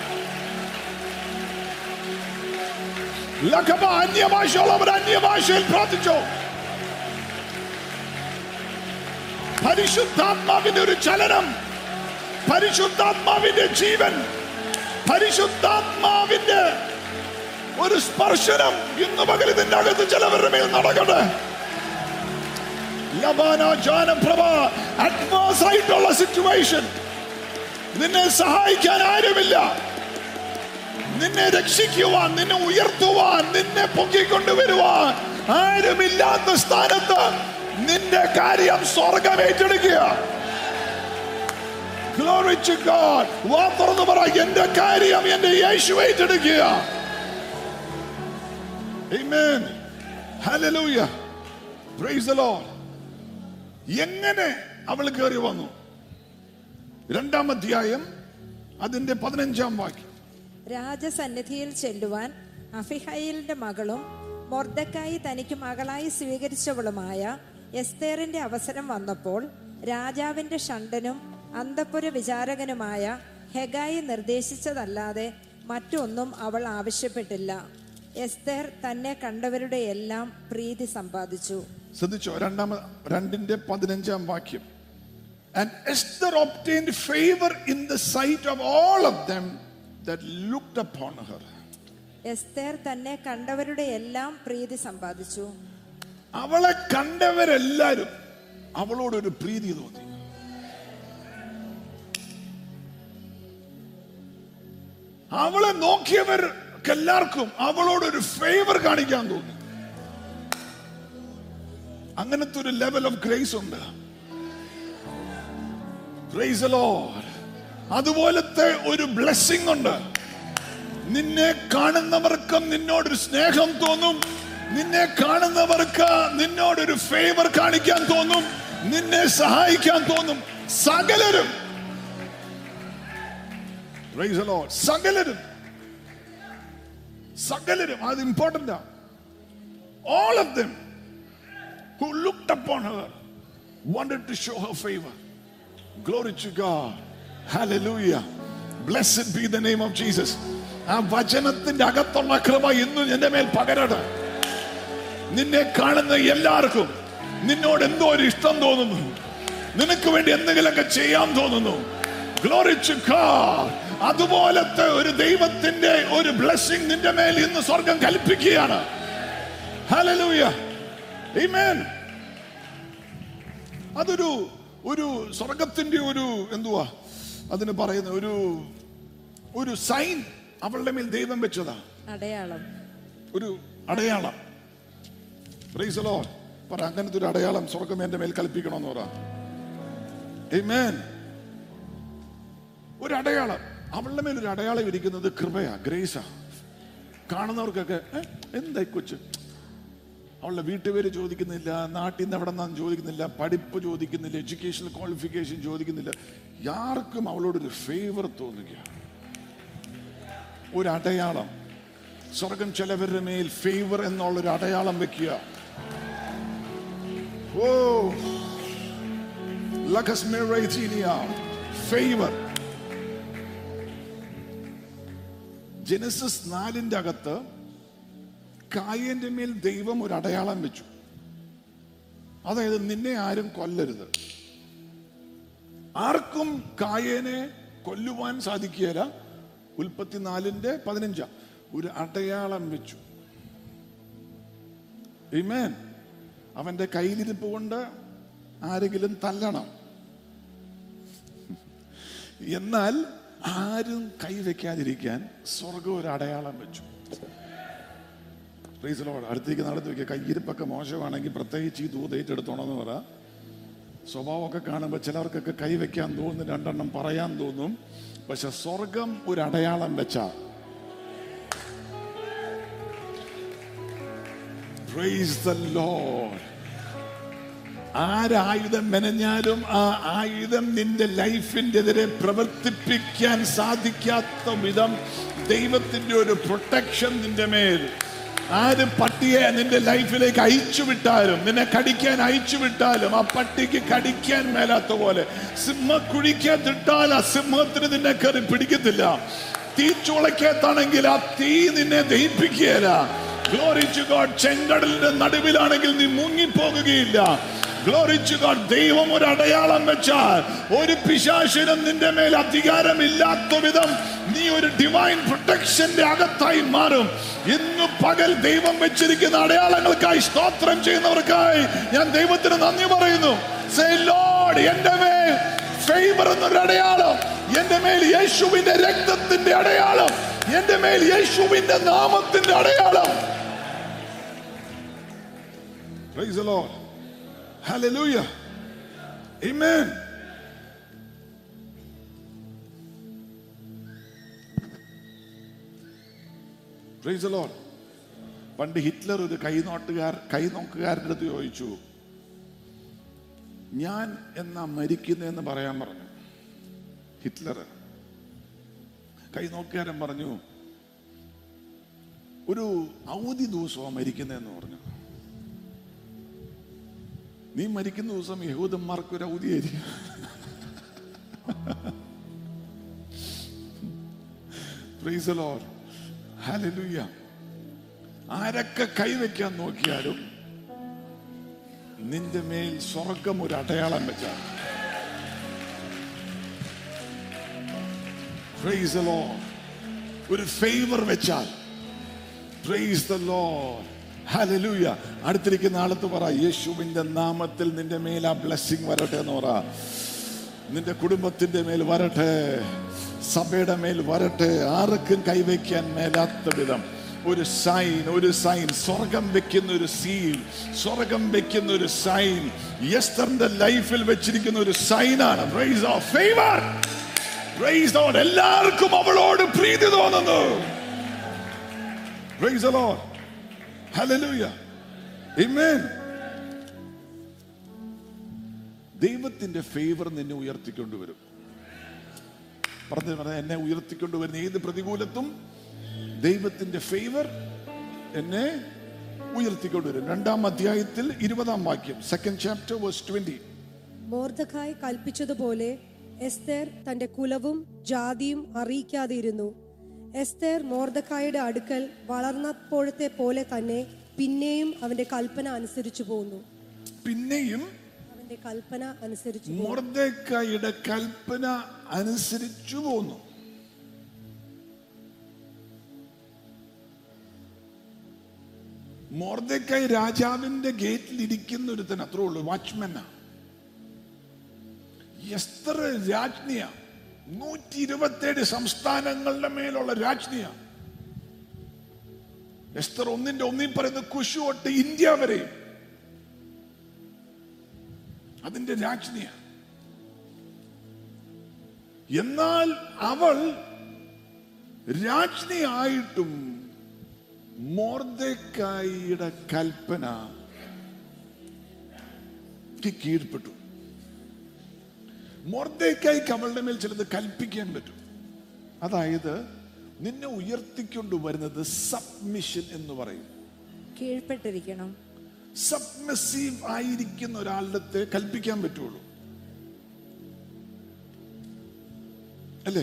ലഖബ അന്യഭാഷയുള്ളവർ അന്യഭാഷയിൽ പ്രാർത്ഥിച്ചു പരിശുദ്ധാത്മാവിന്റെ ഒരു ചലനം പരിശുദ്ധാത്മാവിന്റെ ജീവൻ പരിശുദ്ധാത്മാവിന്റെ ഒരു സ്പർശനം ഇന്ന് പകൽ ഇതിന്റെ അകത്ത് ചിലവരുടെ മേൽ നടക്കട്ടെ ലബാന ജാന പ്രഭ അഡ്വാൻസ് ആയിട്ടുള്ള സിറ്റുവേഷൻ നിന്നെ സഹായിക്കാൻ ആരുമില്ല നിന്നെ രക്ഷിക്കുവാൻ നിന്നെ ഉയർത്തുവാൻ നിന്നെ പൊക്കിക്കൊണ്ടുവരുവാൻ ആരുമില്ലാത്ത സ്ഥാനത്ത് നിന്റെ കാര്യം സ്വർഗം ഏറ്റെടുക്കുക Glory to God. വാ തുറന്നു പറ എന്റെ കാര്യം എന്റെ യേശു ഏറ്റെടുക്കുക Amen. Hallelujah. Praise the Lord. എങ്ങനെ അവൾ കയറി വന്നു രണ്ടാം അധ്യായം അതിന്റെ പതിനഞ്ചാം വാക്യം രാജസന്നിധിയിൽ ചെല്ലുവാൻ അഫിഹയിലിന്റെ മകളും മൊർദക്കായി തനിക്ക് മകളായി സ്വീകരിച്ചവളുമായ എസ്തേറിന്റെ അവസരം വന്നപ്പോൾ രാജാവിന്റെ ഷണ്ടനും അന്തപുര വിചാരകനുമായ ഹെഗായി നിർദ്ദേശിച്ചതല്ലാതെ മറ്റൊന്നും അവൾ ആവശ്യപ്പെട്ടില്ല എസ്തേർ തന്നെ കണ്ടവരുടെ എല്ലാം പ്രീതി സമ്പാദിച്ചു ശ്രദ്ധിച്ചോ രണ്ടാമ രണ്ടിന്റെ പതിനഞ്ചാം വാക്യം And Esther obtained favor in the sight of all of them that looked upon her. Esther തന്നെ കണ്ടവരുടെ എല്ലാം പ്രീതി സമ്പാദിച്ചു അവളെ കണ്ടവരെല്ലാരും അവളോടൊരു പ്രീതി തോന്നി അവളെ നോക്കിയവർക്കെല്ലാവർക്കും അവളോടൊരു ഫേവർ കാണിക്കാൻ തോന്നി അങ്ങനത്തെ ഒരു ലെവൽ ഓഫ് ഗ്രേസ് ഉണ്ട് Praise the Lord. അതുപോലത്തെ ഒരു ബ്ലെസ്സിങ് ഉണ്ട് നിന്നെ കാണുന്നവർക്കും നിന്നോടൊരു സ്നേഹം തോന്നും നിന്നെ കാണുന്നവർക്ക് നിന്നോടൊരു ഫേവർ കാണിക്കാൻ തോന്നും നിന്നെ സഹായിക്കാൻ തോന്നും സകലരും Praise the Lord. സകലരും സകലരും അത് important all of them who looked upon her wanted to show her favor Glory to God. Hallelujah. Blessed be the name of Jesus. ആ വചനത്തിന്റെ അകത്തുള്ള കൃപ ഇന്നും എന്റെ മേൽ പകരട്ടെ നിന്നെ കാണുന്ന എല്ലാവർക്കും നിന്നോട് എന്തോ ഒരു ഇഷ്ടം തോന്നുന്നു നിനക്ക് വേണ്ടി എന്തെങ്കിലുമൊക്കെ ചെയ്യാൻ തോന്നുന്നു Glory to God. അതുപോലത്തെ ഒരു ദൈവത്തിന്റെ ഒരു ബ്ലെസ്സിങ് നിന്റെ മേൽ ഇന്ന് സ്വർഗം കൽപ്പിക്കുകയാണ് Hallelujah. Amen. അതൊരു ഒരു സ്വർഗത്തിന്റെ ഒരു എന്തുവാ അതിന് പറയുന്ന ഒരു ഒരു സൈൻ അവളുടെ മേൽ ദൈവം വെച്ചതാ അടയാളം ഒരു അടയാളം Praise the Lord. പറ അങ്ങനത്തെ ഒരു അടയാളം സ്വർഗം എന്റെ മേൽ കൽപ്പിക്കണമെന്ന് പറ Amen. ഒരു അടയാളം അവളുടെ മേൽ ഒരു അടയാളം ഇരിക്കുന്നത് കൃപയാ ഗ്രേസാ കാണുന്നവർക്കൊക്കെ "ഏ, എന്തായി കൊച്ചു അവളുടെ വീട്ടുപേര് ചോദിക്കുന്നില്ല നാട്ടിൽ നിന്ന് എവിടെ നിന്നാന്ന് ചോദിക്കുന്നില്ല പഠിപ്പ് ചോദിക്കുന്നില്ല എഡ്യൂക്കേഷണൽ ക്വാളിഫിക്കേഷൻ ചോദിക്കുന്നില്ല ആർക്കും അവളോടൊരു ഫേവർ തോന്നുക ഒരു അടയാളം സ്വർഗം ചിലവരുടെ മേൽ ഫേവർ എന്നുള്ളൊരു അടയാളം വെക്കുക ഓ ഫേവർ ജനസിസ് നാലിന്റെ അകത്ത് കായന്റെ മേൽ ദൈവം ഒരു അടയാളം വെച്ചു അതായത് നിന്നെ ആരും കൊല്ലരുത് ആർക്കും കായേനെ കൊല്ലുവാൻ സാധിക്കുകയില്ല ഉൽപ്പത്തിനാലിന്റെ പതിനഞ്ചാം ഒരു അടയാളം വെച്ചു Amen. അവന്റെ കയ്യിലിരിപ്പ് കൊണ്ട് ആരെങ്കിലും തല്ലണം എന്നാൽ ആരും കൈവയ്ക്കാതിരിക്കാൻ സ്വർഗം ഒരു അടയാളം വെച്ചു പ്രീസലോട് അടുത്തേക്ക് നടത്തി വെക്കുക കയ്യിരിപ്പൊക്കെ മോശമാണെങ്കിൽ പ്രത്യേകിച്ച് ഈ ദൂത് ഏറ്റെടുത്തോണമെന്ന് പറ സ്വഭാവമൊക്കെ കാണുമ്പോൾ ചിലർക്കൊക്കെ കൈവയ്ക്കാൻ തോന്നും രണ്ടെണ്ണം പറയാൻ തോന്നും പക്ഷെ സ്വർഗം ഒരു അടയാളം വെച്ച Praise the Lord. ആരായുധം മെനഞ്ഞാലും ആ ആയുധം നിന്റെ ലൈഫിന്റെ എതിരെ പ്രവർത്തിപ്പിക്കാൻ സാധിക്കാത്ത വിധം ദൈവത്തിന്റെ ഒരു പ്രൊട്ടക്ഷൻ നിന്റെ മേൽ ആര് പട്ടിയെ നിന്റെ ലൈഫിലേക്ക് അയച്ചു വിട്ടാലും നിന്നെ കടിക്കാൻ അയച്ചു വിട്ടാലും ആ പട്ടിക്ക് കടിക്കാൻ മേലാത്ത പോലെ സിംഹ കുഴിക്കത്തിട്ടാൽ ആ സിംഹത്തിന് നിന്നെ കയറി പിടിക്കത്തില്ല തീച്ചുളക്കത്താണെങ്കിൽ ആ തീ നിന്നെ ദഹിപ്പിക്കുകയില്ല ഗ്ലോറി ടു ഗോഡ് ചെങ്കടലിന്റെ നടുവിലാണെങ്കിൽ നീ മുങ്ങിപ്പോകുകയില്ല ഗ്ലോറി ടു ഗോഡ് ദൈവം ഒരു അടയാളം വെച്ചാൽ ഒരു പിശാശിനും നിന്റെ മേൽ അധികാരമില്ലാത്ത വിധം നീ ഒരു ഡിവൈൻ പ്രൊട്ടക്ഷന്റെ അകത്തായി മാറും ഇന്ന് പകൽ ദൈവം വെച്ചിരിക്കുന്ന അടയാളങ്ങൾക്കായി സ്തോത്രം ചെയ്യുന്നവർക്കായി ഞാൻ ദൈവത്തിന് നന്ദി പറയുന്നു Say, Lord, എന്റെ മേൽ ഫേവർ എന്നൊരു അടയാളം എന്റെ മേൽ യേശുവിന്റെ രക്തത്തിന്റെ അടയാളം എന്റെ മേൽ യേശുവിന്റെ നാമത്തിന്റെ അടയാളം Praise the Lord. Hallelujah. Amen. Praise the Lord. പണ്ട് ഹിറ്റ്ലർ ഒരു കൈനോട്ടുകാർ കൈനോക്കുകാരൻ്റെ അടുത്ത് ചോദിച്ചു ഞാൻ എന്നാ മരിക്കുന്നതെന്ന് പറയാൻ പറഞ്ഞു ഹിറ്റ്ലർ കൈനോക്കുകാരൻ പറഞ്ഞു ഒരു അവധി ദിവസമാണ് മരിക്കുന്നതെന്ന് പറഞ്ഞു നീ മരിക്കുന്ന ദിവസം യഹൂദന്മാർക്ക് ഒരു അവധിയായിരിക്കും Praise the Lord. Hallelujah. ആരൊക്കെ കൈവയ്ക്കാൻ നോക്കിയാലും നിന്റെ മേൽ സ്വർഗം ഒരു അടയാളം വെച്ചാൽ Praise the Lord. ഒരു ഫേവർ വെച്ചാൽ Praise the Lord. Hallelujah. അടുത്തിരിക്കുന്ന ആളത്ത് പറ യേശുവിന്റെ നാമത്തിൽ നിന്റെ മേൽ ആ ബ്ലെസ്സിങ് വരട്ടെ എന്ന് പറ നിന്റെ കുടുംബത്തിന്റെ മേൽ വരട്ടെ സഭയുടെ മേൽ വരട്ടെ ആർക്കും കൈവയ്ക്കാൻ മേലാത്ത വിധം ഒരു സൈൻ ഒരു സൈൻ സ്വർഗം വെക്കുന്ന ഒരു സീൽ സ്വർഗം വെക്കുന്ന ഒരു സൈൻ യസ്തറിന്റെ ലൈഫിൽ വെച്ചിരിക്കുന്ന ഒരു സൈനാണ് praise of favour praise lord എല്ലാവർക്കും അവളോട് പ്രീതി തോന്നുന്നു praise the lord hallelujah amen ദൈവത്തിന്റെ ഫേവർ നിന്നെ ഉയർത്തിക്കൊണ്ടുവരും പറഞ്ഞു പറഞ്ഞ എന്നെ ഉയർത്തിക്കൊണ്ടുവരുന്ന ഏത് പ്രതികൂലത്തും ദൈവത്തിന്റെ ഫേവർ എന്നെ ഉയർത്തിക്കൊണ്ടുവരും രണ്ടാം അധ്യായത്തിൽ ഇരുപതാം വാക്യം second chapter verse twenty Mordecai കൽപ്പിച്ചതുപോലെ എസ്തേർ തന്റെ കുലവും ജാതിയും അറിയിക്കാതെയിരുന്നു എസ്തേർ മോർദഖായുടെ അടുക്കൽ വളർന്നപ്പോഴത്തെ പോലെ തന്നെ പിന്നെയും അവന്റെ കൽപ്പന അനുസരിച്ചു പോന്നു പിന്നെയും അവന്റെ കൽപ്പന അനുസരിച്ചു പോന്നു. മോർദേക്കായുടെ കൽപ്പന അനുസരിച്ചു പോന്നു മോർദേക്കായി രാജാവിന്റെ ഗേറ്റിൽ ഇരിക്കുന്ന ഒരുത്തൻ അത്രേ ഉള്ളൂ വാച്ച്മാനാ എസ്തർ രാജ്ഞിയ നൂറ്റി ഇരുപത്തേഴ് സംസ്ഥാനങ്ങളുടെ മേലുള്ള രാജ്ഞിയ എസ്തർ ഒന്നിന്റെ ഒന്നിൽ പറയുന്ന കുശു തൊട്ട് ഇന്ത്യ വരെ അതിന്റെ രാജ്ഞിയ എന്നാൽ അവൾ രാജ്ഞിയായിട്ടും മോർദേക്കായിയുടെ കൽപ്പന കീഴ്പ്പെട്ടു മോർദേക്കായിക്ക് അവളുടെ മേൽ ചിലത് കൽപ്പിക്കാൻ പറ്റും അതായത് നിന്നെ ഉയർത്തിക്കൊണ്ട് വരുന്നത് സബ്മിഷൻ എന്ന് പറയും കീഴ്പ്പെട്ടിരിക്കണം സബ്മിസീവ് ആയിരിക്കുന്ന ഒരാളുടെ കൽപ്പിക്കാൻ പറ്റുള്ളൂ അല്ലേ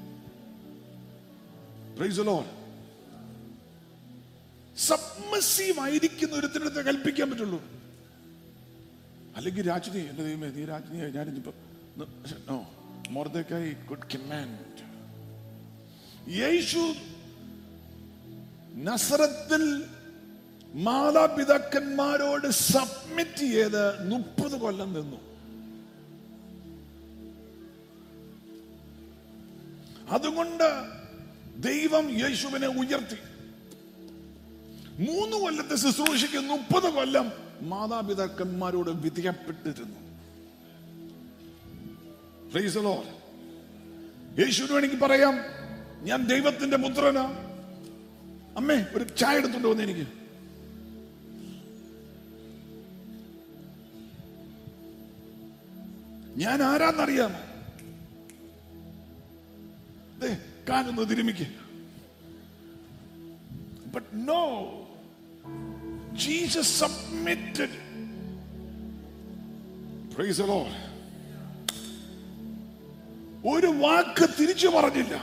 സബ്മസീവ് ആയിരിക്കുന്ന ഒരുത്തിനടുത്ത് കൽപ്പിക്കാൻ പറ്റുള്ളൂ അല്ലെങ്കിൽ രാജ്ഞി എന്റെ ദൈവമേ നീ രാജ്ഞിയെ ഞാനിപ്പോ നോ മോർദേക്കായി ഗുഡ് കമാൻഡ് യേശു നസറത്തിൽ മാതാപിതാക്കന്മാരോട് സബ്മിറ്റ് ചെയ്ത് മുപ്പത് കൊല്ലം നിന്നു അതുകൊണ്ട് ദൈവം യേശുവിനെ ഉയർത്തി മൂന്ന് കൊല്ലത്തെ ശുശ്രൂഷയ്ക്ക് മുപ്പത് കൊല്ലം മാതാപിതാക്കന്മാരോട് വിധിയപ്പെട്ടിരുന്നു Praise the Lord. യേശുവിന് വേണമെങ്കിൽ പറയാം ഞാൻ ദൈവത്തിന്റെ പുത്രനാ അമ്മേ ഒരു ചായ എടുത്തുകൊണ്ട് വന്ന് എനിക്ക് ഞാൻ ആരാന്നറിയാമോ ദേ, കാലൊന്ന് തിരുമിക്ക് but no Jesus submitted praise the Lord. ഒരു വാക്ക് തിരിച്ചു പറഞ്ഞില്ല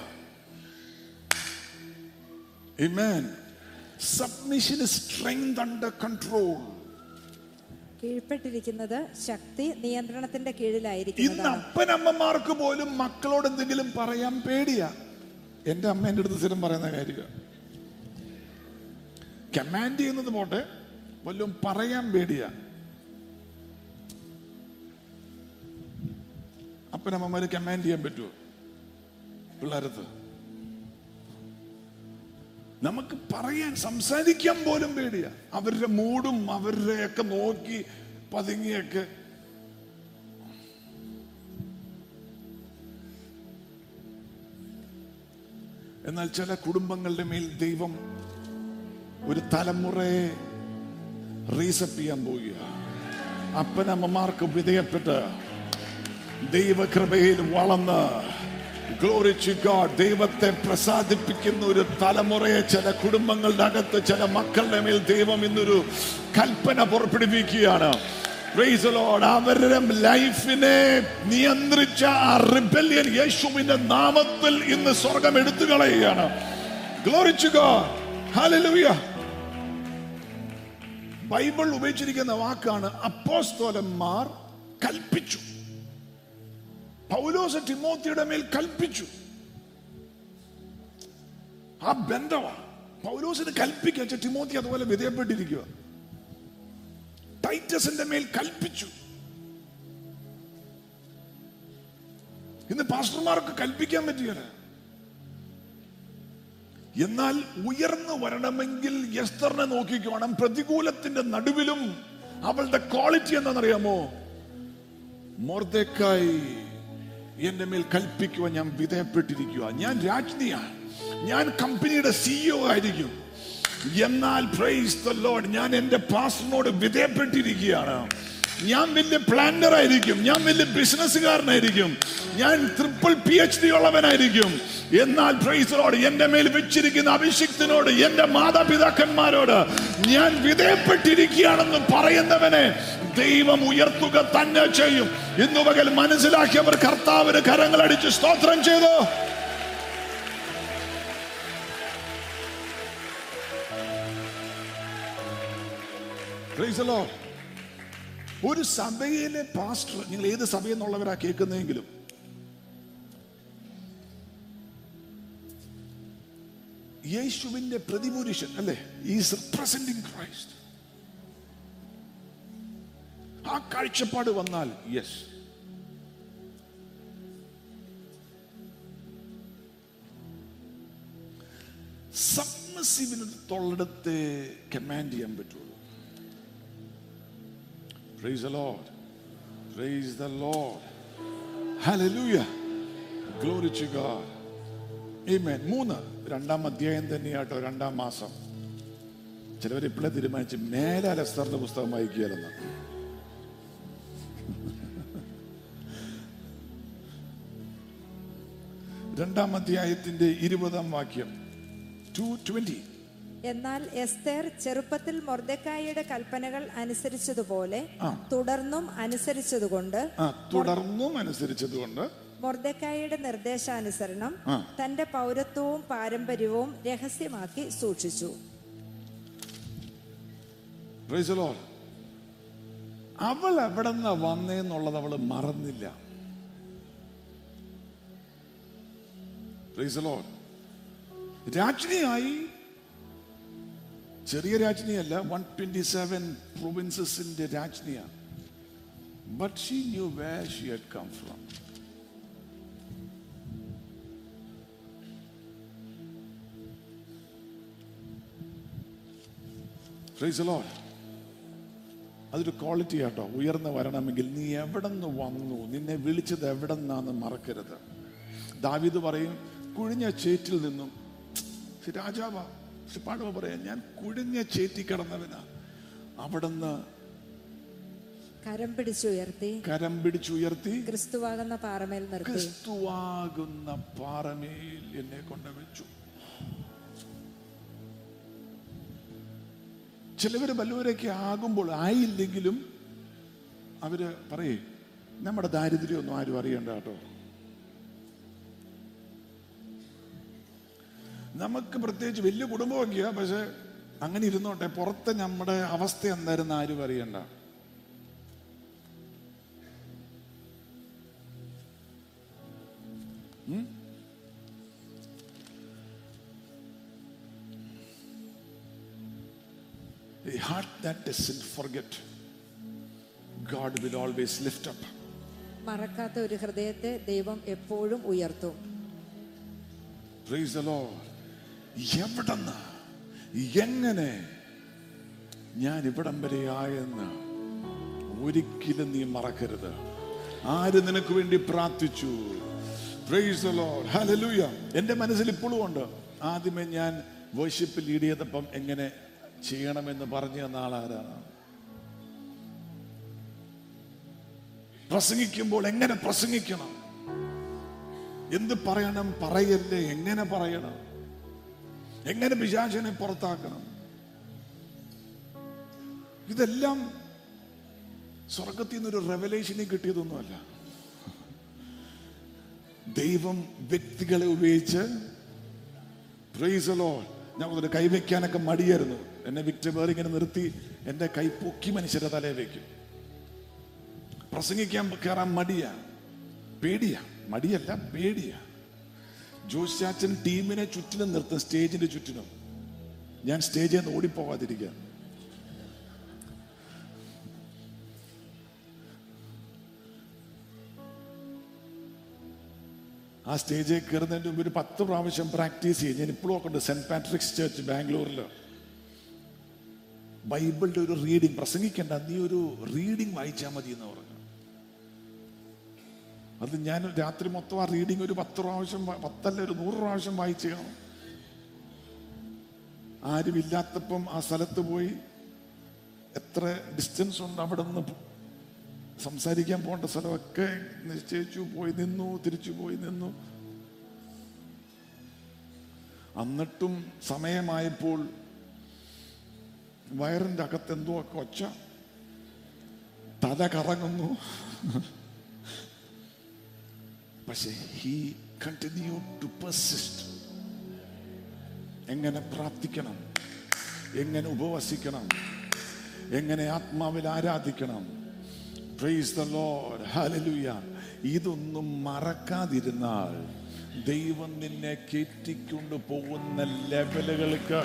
Amen. Submission is strength under control. കീഴ്പ്പെട്ടിരിക്കുന്നത് ശക്തി നിയന്ത്രണത്തിന്റെ ഇന്ന് കീഴിലായിരിക്കുന്നതാണ് അപ്പനമ്മമാർക്ക് പോലും മക്കളോട് എന്തെങ്കിലും പറയാൻ പേടിയാ എന്റെ അമ്മ എന്റെ അടുത്ത് സ്ഥിരം പറയുന്ന കാര്യമാണ് കമാൻഡ് ചെയ്യുന്നത് പോട്ടെ വല്ലതും പറയാൻ പേടിയാ അപ്പനമ്മമാര് കമാൻഡ് ചെയ്യാൻ പറ്റുമോ പിള്ളേരത്ത് നമുക്ക് പറയാൻ സംസാരിക്കാൻ പോലും പേടിയാ അവരുടെ മൂടും അവരുടെയൊക്കെ നോക്കി പതുങ്ങിയൊക്കെ എന്നാൽ ചില കുടുംബങ്ങളുടെ മേൽ ദൈവം ഒരു തലമുറയെ റീസപ്പ് ചെയ്യാൻ പോവുക അപ്പനമ്മമാർക്ക് വിധേയപ്പെട്ട് ദൈവകൃപയിൽ വളർന്ന് ഗ്ലോറിച്ച് ഗോഡ് ദൈവത്തെ പ്രസാദിപ്പിക്കുന്ന ഒരു തലമുറയെ ചില കുടുംബങ്ങളുടെ അകത്ത് ചില മക്കളുടെ മേൽ ദൈവം ഇന്നൊരു കൽപ്പന പുറപ്പെടുവിക്കുകയാണ് Praise the Lord. അവരുടെ ലൈഫിനെ നിയന്ത്രിച്ച ആ റിബല്യൻ യേശുവിന്റെ നാമത്തിൽ ഇന്ന് സ്വർഗം എടുത്തു കളയുകയാണ് ഗ്ലോറിച്ച് ഗോഡ് ഹല്ലേലൂയ ബൈബിൾ ഉപയോഗിച്ചിരിക്കുന്ന വാക്കാണ് അപ്പോസ്തോലന്മാർ കൽപ്പിച്ചു പൗലോസ് ടിമോത്തിയുടെ മേൽ കൽപ്പിച്ചു ആ ബന്ധമാ പൗലോസിന് കൽപ്പിക്കുക ടിമോത്തി അതുപോലെ വിധേയപ്പെട്ടിരിക്കുക ടൈറ്റസിന്റെ മേൽ കൽപ്പിച്ചു ഇന്ന് പാസ്റ്റർമാർക്ക് കൽപ്പിക്കാൻ പറ്റുകയില്ല എന്നാൽ ഉയർന്നു വരണമെങ്കിൽ എസ്തറിനെ നോക്കിക്കോണം പ്രതികൂലത്തിന്റെ നടുവിലും അവളുടെ ക്വാളിറ്റി എന്താണെന്നറിയാമോ മോർദേക്കായി എന്റെ മേൽ കൽപ്പിക്കുവാൻ ഞാൻ വിധേയപ്പെട്ടിരിക്കുക ഞാൻ രാജ്ഞിയാണ് ഞാൻ കമ്പനിയുടെ സിഇഒ ആയിരിക്കും എന്നാൽ പ്രൈസ് ദ ലോഡ് ഞാൻ എന്റെ പാസ്റ്ററിനോട് വിധേയപ്പെട്ടിരിക്കുകയാണ് ഞാൻ വലിയ പ്ലാനർ ആയിരിക്കും ഞാൻ വലിയ ബിസിനസ്സുകാരനായിരിക്കും ഞാൻ ട്രിപ്പിൾ പി എച്ച് ഡി ഉള്ളവനായിരിക്കും എന്നാൽ പ്രൈസ് ലോഡ് എന്റെ മേൽ വെച്ചിരിക്കുന്ന അഭിഷിക്തനോട് എന്റെ മാതാപിതാക്കന്മാരോട് ഞാൻ വിധേയപ്പെട്ടിരിക്കുകയാണെന്ന് പറയുന്നവനെ ദൈവം ഉയർത്തുക തന്നെ ചെയ്യും ഇന്നു പകൽ മനസ്സിലാക്കിയവർ കർത്താവിന് കരങ്ങളടിച്ച് സ്തോത്രം ചെയ്തു Praise the Lord. ഒരു സഭയിലെ പാസ്റ്റർ നിങ്ങൾ ഏത് സഭയിൽ നിന്നുള്ളവരാ കേൾക്കുന്നതെങ്കിലും യേശുവിന്റെ പ്രതിപുരുഷൻ അല്ലേ ഈസ് റിപ്രസെന്റിങ് ക്രൈസ്റ്റ് ആ കാഴ്ചപ്പാട് വന്നാൽ യെസ് സബ്മസീവിന് തൊള്ളടത്തെ കമാൻഡ് ചെയ്യാൻ പറ്റുള്ളൂ Praise the Lord. Praise the Lord. Hallelujah. Glory to God. Amen. മൂന്ന് രണ്ടാം അധ്യായം തന്നെയാട്ടോ രണ്ടാം മാസം ചിലവർ ഇപ്പോഴേ തീരുമാനിച്ച് മേലാൽ എസ്തറിന്റെ പുസ്തകം വായിക്കുകയല്ലെന്ന് രണ്ടാം അധ്യായത്തിന്റെ ഇരുപതാം വാക്യം ടു ട്വന്റി എന്നാൽ എസ്തേർ ചെറുപ്പത്തിൽ മൊർദക്കായിയുടെ കൽപ്പനകൾ അനുസരിച്ചതുപോലെ ആ. തുടർന്നും അനുസരിച്ചതുകൊണ്ട് ആ തുടർന്നും അനുസരിച്ചതുകൊണ്ട് മൊർദക്കായിയുടെ നിർദ്ദേശാനുസരണം ആ. തന്റെ പൗരത്വവും പാരമ്പര്യവും രഹസ്യമാക്കി സൂക്ഷിച്ചു Praise the Lord. അവൾ എവിടെ നിന്നാ വന്നേന്നുള്ളത് അവൾ മറന്നില്ല Praise the Lord. രാജ്ഞിയായി ചെറിയ രാജ്ഞിയല്ല വൺ ട്വന്റി സെവൻ പ്രൊവിൻസസിന്റെ രാജ്ഞിയാണ് but she knew where she had come from Praise the Lord. അതൊരു ക്വാളിറ്റി ആട്ടോ ഉയർന്നു വരണമെങ്കിൽ നീ എവിടെ നിന്ന് വന്നു നിന്നെ വിളിച്ചത് എവിടെ നിന്നാന്ന് മറക്കരുത് ദാവീദ് പറയും കുഴിഞ്ഞ ചേറ്റിൽ നിന്നും ശ്രീ രാജാവ ശ്രീ പാടുവ പറയാം ഞാൻ കുഴിഞ്ഞ ചേറ്റി കിടന്നവനാ അവിടുന്ന് കരം പിടിച്ചുയർത്തി കരം പിടിച്ചുയർത്തി ക്രിസ്തുവാകുന്ന പാറമേൽ നിർത്തി ക്രിസ്തുവാകുന്ന പാറമേൽ എന്നെ കൊണ്ടുവച്ചു ചിലവര് വല്ലവരൊക്കെ ആകുമ്പോൾ ആയില്ലെങ്കിലും അവര് പറയേ നമ്മുടെ ദാരിദ്ര്യമൊന്നും ആരും അറിയണ്ട കേട്ടോ നമുക്ക് പ്രത്യേകിച്ച് വലിയ കുടുംബമൊക്കെയാ പക്ഷെ അങ്ങനെ ഇരുന്നോട്ടെ പുറത്ത് നമ്മുടെ അവസ്ഥ എന്തായിരുന്നു ആരും അറിയണ്ട A heart that doesn't forget, God will always lift up. മറക്കാത്ത ഒരു ഹൃദയത്തെ ദൈവം എപ്പോഴും ഉയർത്തും Praise the Lord. എവിടെന്ന് എങ്ങനെ ഞാൻ ഇവിടം വരെ ആയെന്ന് ഒരിക്കലും നീ മറക്കരുത് ആര് നിനക്ക് വേണ്ടി പ്രാർത്ഥിച്ചു പ്രൈസ് the Lord. Hallelujah. എൻ്റെ മനസ്സിൽ ഇപ്പോഴും ഉണ്ട് ആദ്യമേ ഞാൻ വേർഷിപ്പ് ലീഡ് ചെയ്തപ്പം എങ്ങനെ ചെയ്യണമെന്ന് പറഞ്ഞു തന്ന ആളാരാണ് പ്രസംഗിക്കുമ്പോൾ എങ്ങനെ പ്രസംഗിക്കണം എന്ത് പറയണം പറയല്ലേ എങ്ങനെ പറയണം എങ്ങനെ പിശാചനെ പുറത്താക്കണം ഇതെല്ലാം സ്വർഗത്തിൽ നിന്നൊരു റെവലേഷനെ കിട്ടിയതൊന്നുമല്ല ദൈവം വ്യക്തികളെ ഉപയോഗിച്ച് പ്രൈസലോ ഞാൻ ഒരു കൈവയ്ക്കാനൊക്കെ മടിയായിരുന്നു എന്നെ വിക്ടർ ഇങ്ങനെ നിർത്തി എൻ്റെ കൈ പൊക്കി മനുഷ്യരുടെ തലയിൽ വെക്കും പ്രസംഗിക്കാൻ കയറാൻ മടിയാ പേടിയാ മടിയല്ല പേടിയാ ജോസ് ചാച്ചൻ ടീമിനെ ചുറ്റിനും നിർത്തും സ്റ്റേജിന്റെ ചുറ്റിനും ഞാൻ സ്റ്റേജിൽ നിന്ന് ഓടിപ്പോവാതിരിക്കുക ആ സ്റ്റേജിൽ കയറുന്നതിന് മുമ്പ് ഒരു പത്ത് പ്രാവശ്യം പ്രാക്ടീസ് ചെയ്യും ഞാൻ ഇപ്പോഴും ഒക്കെ ഉണ്ട് സെന്റ് പാട്രിക്സ് ചർച്ച് ബാംഗ്ലൂരിൽ ബൈബിളിന്റെ ഒരു റീഡിങ് പ്രസംഗിക്കണ്ട നീ ഒരു റീഡിങ് വായിച്ചാൽ മതി എന്ന് പറഞ്ഞു അത് ഞാൻ രാത്രി മൊത്തം ആ റീഡിങ് ഒരു പത്ത് പ്രാവശ്യം വാ- പത്തല്ല ഒരു നൂറ് പ്രാവശ്യം വായിച്ചു കാണും ആരും ഇല്ലാത്തപ്പം ആ സ്ഥലത്ത് പോയി എത്ര ഡിസ്റ്റൻസ് ഉണ്ട് അവിടെ നിന്ന് സംസാരിക്കാൻ പോകേണ്ട സ്ഥലമൊക്കെ നിശ്ചയിച്ചു പോയി നിന്നു തിരിച്ചു പോയി നിന്നു എന്നിട്ടും സമയമായപ്പോൾ വയറിന്റെ അകത്ത് എന്തോ ഒക്കെ ഒച്ച തല കറങ്ങുന്നു പക്ഷെ ഹി കണ്ടിന്യൂ ടു പെർസിസ്റ്റ് എങ്ങനെ പ്രാർത്ഥിക്കണം എങ്ങനെ ഉപവസിക്കണം എങ്ങനെ ആത്മാവിൽ ആരാധിക്കണം പ്രൈസ് ദ ലോർഡ് ഹല്ലേലൂയ ഇതൊന്നും മറക്കാതിരുന്നാൽ ദൈവം നിന്നെ കയറ്റിക്കൊണ്ട് പോകുന്ന ലെവലുകൾക്ക്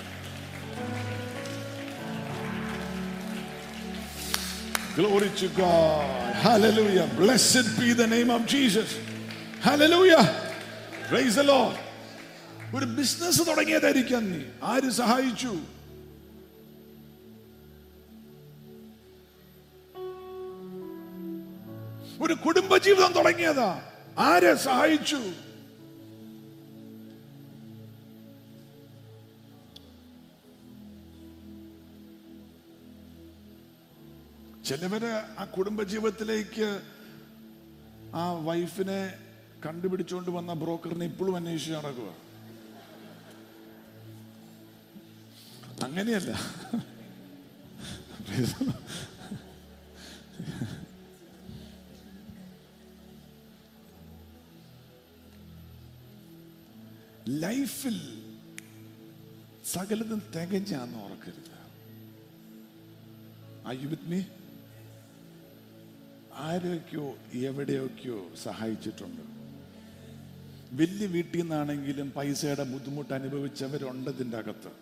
Glory to God. Hallelujah. Blessed be the name of Jesus. Hallelujah. Praise the Lord. ഒരു ബിസിനസ് തുടങ്ങിയതായിരിക്കാം നീ ആര് സഹായിച്ചു ഒരു കുടുംബജീവിതം തുടങ്ങിയതാ ആരെ സഹായിച്ചു ചിലവര് ആ കുടുംബജീവിതത്തിലേക്ക് ആ വൈഫിനെ കണ്ടുപിടിച്ചുകൊണ്ട് വന്ന ബ്രോക്കറിനെ ഇപ്പോഴും അന്വേഷിച്ച് നടക്കുക അങ്ങനെയല്ല ലൈഫിൽ സകലതും തികഞ്ഞാന്ന് ഓർക്കരുത് Are you with me? ആരൊക്കെയോ എവിടെയൊക്കെയോ സഹായിച്ചിട്ടുണ്ട് വലിയ വീട്ടിൽ നിന്നാണെങ്കിലും പൈസയുടെ ബുദ്ധിമുട്ട് അനുഭവിച്ചവരുണ്ട് ഇതിൻ്റെ അകത്ത്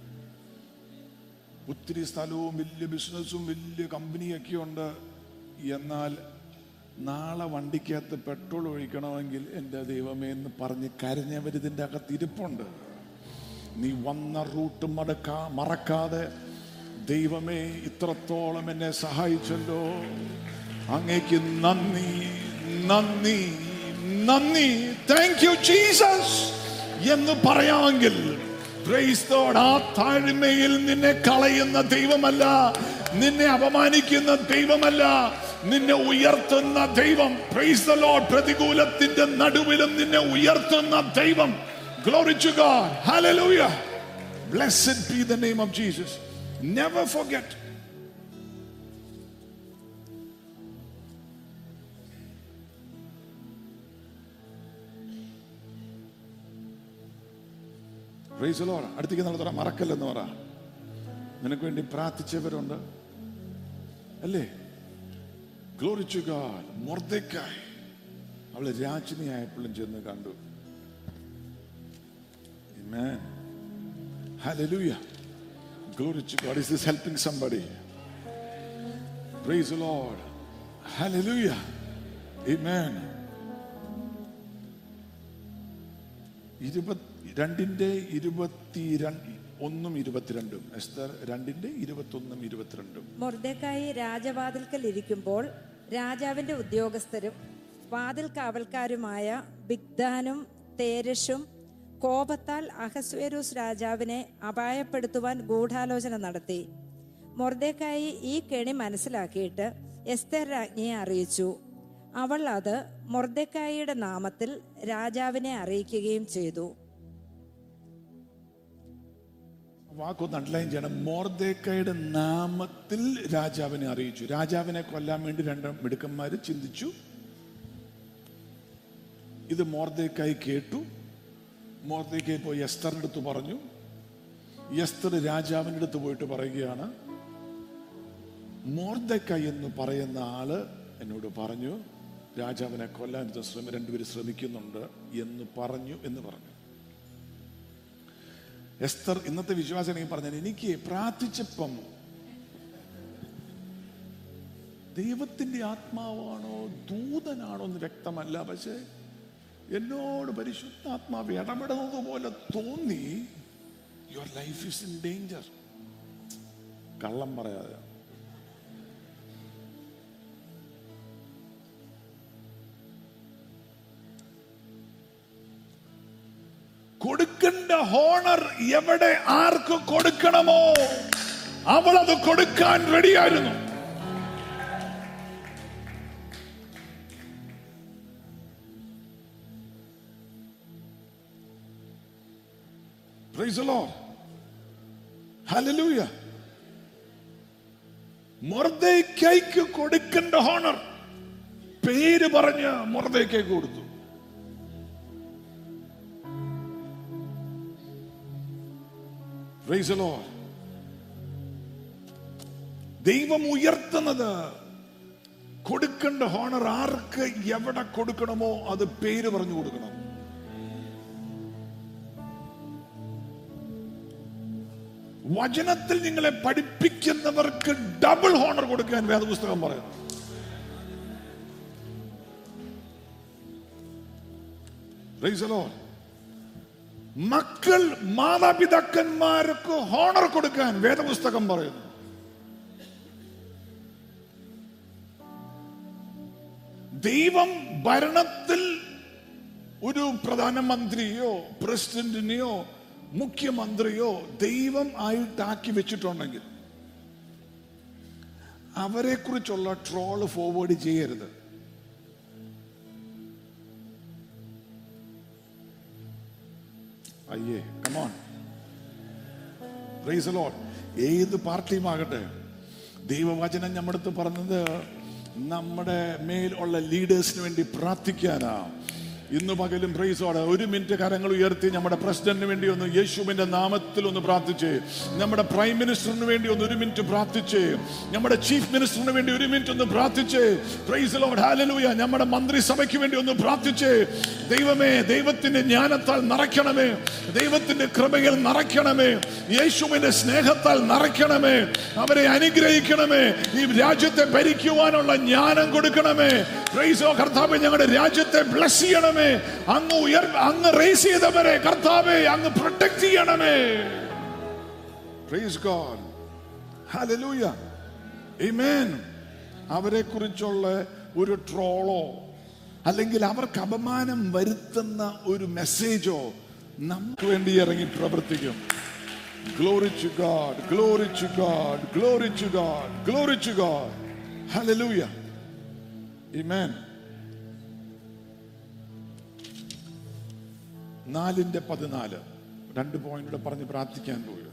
ഒത്തിരി സ്ഥലവും വലിയ ബിസിനസ്സും വലിയ കമ്പനിയൊക്കെ ഉണ്ട് എന്നാൽ നാളെ വണ്ടിക്കകത്ത് പെട്രോൾ ഒഴിക്കണമെങ്കിൽ എൻ്റെ ദൈവമേ എന്ന് പറഞ്ഞ് കരഞ്ഞവർ ഇതിൻ്റെ അകത്ത് ഇരിപ്പുണ്ട് നീ വന്ന റൂട്ട് മടക്കാ മറക്കാതെ ദൈവമേ ഇത്രത്തോളം എന്നെ സഹായിച്ചല്ലോ അങ്ങേക്ക് നന്ദി നന്ദി നന്ദി താങ്ക് യു ജീസസ് എന്ന് പറയാമെങ്കിൽ Praise the Lord. ആ താഴ്മയിൽ നിന്നെ കളയുന്ന ദൈവമല്ല നിന്നെ അപമാനിക്കുന്ന ദൈവമല്ല നിന്നെ ഉയർത്തുന്ന ദൈവം പ്രൈസ് ദ ലോർഡ് പ്രതികൂലത്തിന്റെ നടുവിലും നിന്നെ ഉയർത്തുന്ന ദൈവം glory to God hallelujah blessed be the name of Jesus never forget praise lord അടുത്തേക്ക് നടത്തറ മറക്കല്ലെന്ന് പറ നിനക്ക് വേണ്ടി പ്രാർത്ഥിച്ചവരുണ്ട് അല്ലേ ഗ്ലോറിച്ചു ഗാഡ് മൊർദക്കായി അവള് രാജ്ഞിയായപ്പോഴും ചെന്ന് കണ്ടു Amen. Hallelujah. Glory to God. Is this helping somebody? Praise the Lord. Hallelujah. Amen. ഇരുപത് രണ്ടിന്റെ ഇരുപത്തി ഒന്നും ഇരുപത്തിരണ്ടും എസ്തർ രണ്ടിന്റെ ഇരുപത്തൊന്നും ഇരുപത്തിരണ്ടും മൊർദക്കായി രാജവാതിൽക്കൽ ഇരിക്കുമ്പോൾ രാജാവിന്റെ ഉദ്യോഗസ്ഥരും വാതിൽ കാവൽക്കാരുമായ ബിഗ്ദാനും തേരഷും കോപത്താൽ അഹസ്വേരൂസ് രാജാവിനെ അപായപ്പെടുത്തുവാൻ ഗൂഢാലോചന നടത്തി മൊർദക്കായി ഈ കെണി മനസ്സിലാക്കിയിട്ട് എസ്തർ രാജ്ഞിയെ അറിയിച്ചു അവൾ അത് മൊർദക്കായിയുടെ നാമത്തിൽ രാജാവിനെ അറിയിക്കുകയും ചെയ്തു വാക്കൊന്ന് അണ്ടർലൈൻ ചെയ്യണം മോർദേക്കയുടെ നാമത്തിൽ രാജാവിനെ അറിയിച്ചു രാജാവിനെ കൊല്ലാൻ വേണ്ടി രണ്ട് മിടുക്കന്മാര് ചിന്തിച്ചു ഇത് മോർദേക്കായി കേട്ടു മോർദേക്കായി പോയി എസ്തറിന്റെ അടുത്ത് പറഞ്ഞു എസ്തർ രാജാവിന്റെ അടുത്ത് പോയിട്ട് പറയുകയാണ് മോർദേക്കായി എന്ന് പറയുന്ന ആള് എന്നോട് പറഞ്ഞു രാജാവിനെ കൊല്ലാൻ ഇത് ശ്രമം രണ്ടുപേരും ശ്രമിക്കുന്നുണ്ട് എന്ന് പറഞ്ഞു എന്ന് പറഞ്ഞു എസ്തർ ഇന്നത്തെ വിശ്വാസം പറഞ്ഞാൽ എനിക്ക് പ്രാർത്ഥിച്ചപ്പം ദൈവത്തിന്റെ ആത്മാവാണോ ദൂതനാണോ എന്ന് വ്യക്തമല്ല പക്ഷെ എന്നോട് പരിശുദ്ധാത്മാവ് ഇടപെടുന്നത് പോലെ തോന്നി your life is in danger കള്ളം പറയാതെ കൊടുക്കേണ്ട ഹോണർ എവിടെ ആർക്ക് കൊടുക്കണമോ അവൾ അത് കൊടുക്കാൻ റെഡിയായിരുന്നു Praise the Lord. Hallelujah. മൊർദേക്കൈക്ക് കൊടുക്കേണ്ട ഹോണർ പേര് പറഞ്ഞ് മൊർദേക്കൈക്ക് കൊടുത്തു Praise the Lord. ദൈവം ഉയർത്തുന്നത് കൊടുക്കേണ്ട ഹോണർ ആർക്ക് എവിടെ കൊടുക്കണമോ അത് പേര് പറഞ്ഞു കൊടുക്കണം വചനത്തിൽ നിങ്ങളെ പഠിപ്പിക്കുന്നവർക്ക് ഡബിൾ ഹോണർ കൊടുക്കാൻ വേദപുസ്തകം പറയുന്നു Praise the Lord. മക്കൾ മാതാപിതാക്കന്മാർക്ക് ഹോണർ കൊടുക്കാൻ വേദപുസ്തകം പറയുന്നു ദൈവം ഭരണത്തിൽ ഒരു പ്രധാനമന്ത്രിയോ പ്രസിഡന്റിനെയോ മുഖ്യമന്ത്രിയോ ദൈവം ആയിട്ടാക്കി വെച്ചിട്ടുണ്ടെങ്കിൽ അവരെ കുറിച്ചുള്ള ട്രോള് ഫോർവേഡ് ചെയ്യരുത് അയ്യേ കമോൺ പ്രൈസ് ലോഡ് ഏത് പാർട്ടിയും ആകട്ടെ ദൈവവചനം നമ്മുടെ അടുത്ത് പറഞ്ഞത് നമ്മുടെ മേൽ ഉള്ള ലീഡേഴ്സിന് വേണ്ടി പ്രാർത്ഥിക്കാനാ ഇന്ന് പകലും പ്രൈസോടെ ഒരു മിനിറ്റ് കരങ്ങൾ ഉയർത്തി നമ്മുടെ പ്രസിഡന്റിന് വേണ്ടി ഒന്ന് യേശുവിന്റെ നാമത്തിൽ ഒന്ന് പ്രാർത്ഥിച്ച് നമ്മുടെ പ്രൈം മിനിസ്റ്ററിന് വേണ്ടി ഒന്ന് ഒരു മിനിറ്റ് പ്രാർത്ഥിച്ച് നമ്മുടെ ചീഫ് മിനിസ്റ്ററിന് വേണ്ടി ഒരു മിനിറ്റ് ഒന്ന് പ്രാർത്ഥിച്ച് പ്രൈസ് ലോഡ് ഹാലലൂയ നമ്മുടെ മന്ത്രിസഭയ്ക്ക് വേണ്ടി ഒന്ന് പ്രാർത്ഥിച്ച് ദൈവമേ ദൈവത്തിന്റെ ജ്ഞാനത്താൽ നിറയ്ക്കണമേ ദൈവത്തിന്റെ കൃപയിൽ നിറയ്ക്കണമേ യേശുവിന്റെ സ്നേഹത്താൽ നിറയ്ക്കണമേ അവരെ അനുഗ്രഹിക്കണമേ ഈ രാജ്യത്തെ ഭരിക്കുവാനുള്ള ജ്ഞാനം കൊടുക്കണമേ പ്രൈസോ കർത്താവെ ഞങ്ങളുടെ രാജ്യത്തെ ബ്ലസ് ചെയ്യണമേ അങ്ങ് ഉയർ അങ്ങ് റേസ് ചെയ്തവരെ കർത്താവെ അങ്ങ് പ്രൊട്ടക്ട് ചെയ്യണമേ പ്രൈസ് ഗോഡ് ഹല്ലേലൂയ ആമേൻ അവരെ കുറിച്ചുള്ള ഒരു ട്രോളോ അല്ലെങ്കിൽ അവർക്ക് അപമാനം വരുത്തുന്ന ഒരു മെസ്സേജോ നമുക്ക് വേണ്ടി ഇറങ്ങി പ്രവർത്തിക്കും glory to God glory to God glory to God glory to God hallelujah amen നാലിന്റെ പതിനാല് രണ്ട് പോയിന്റ് പറഞ്ഞ് പ്രാർത്ഥിക്കാൻ പോയി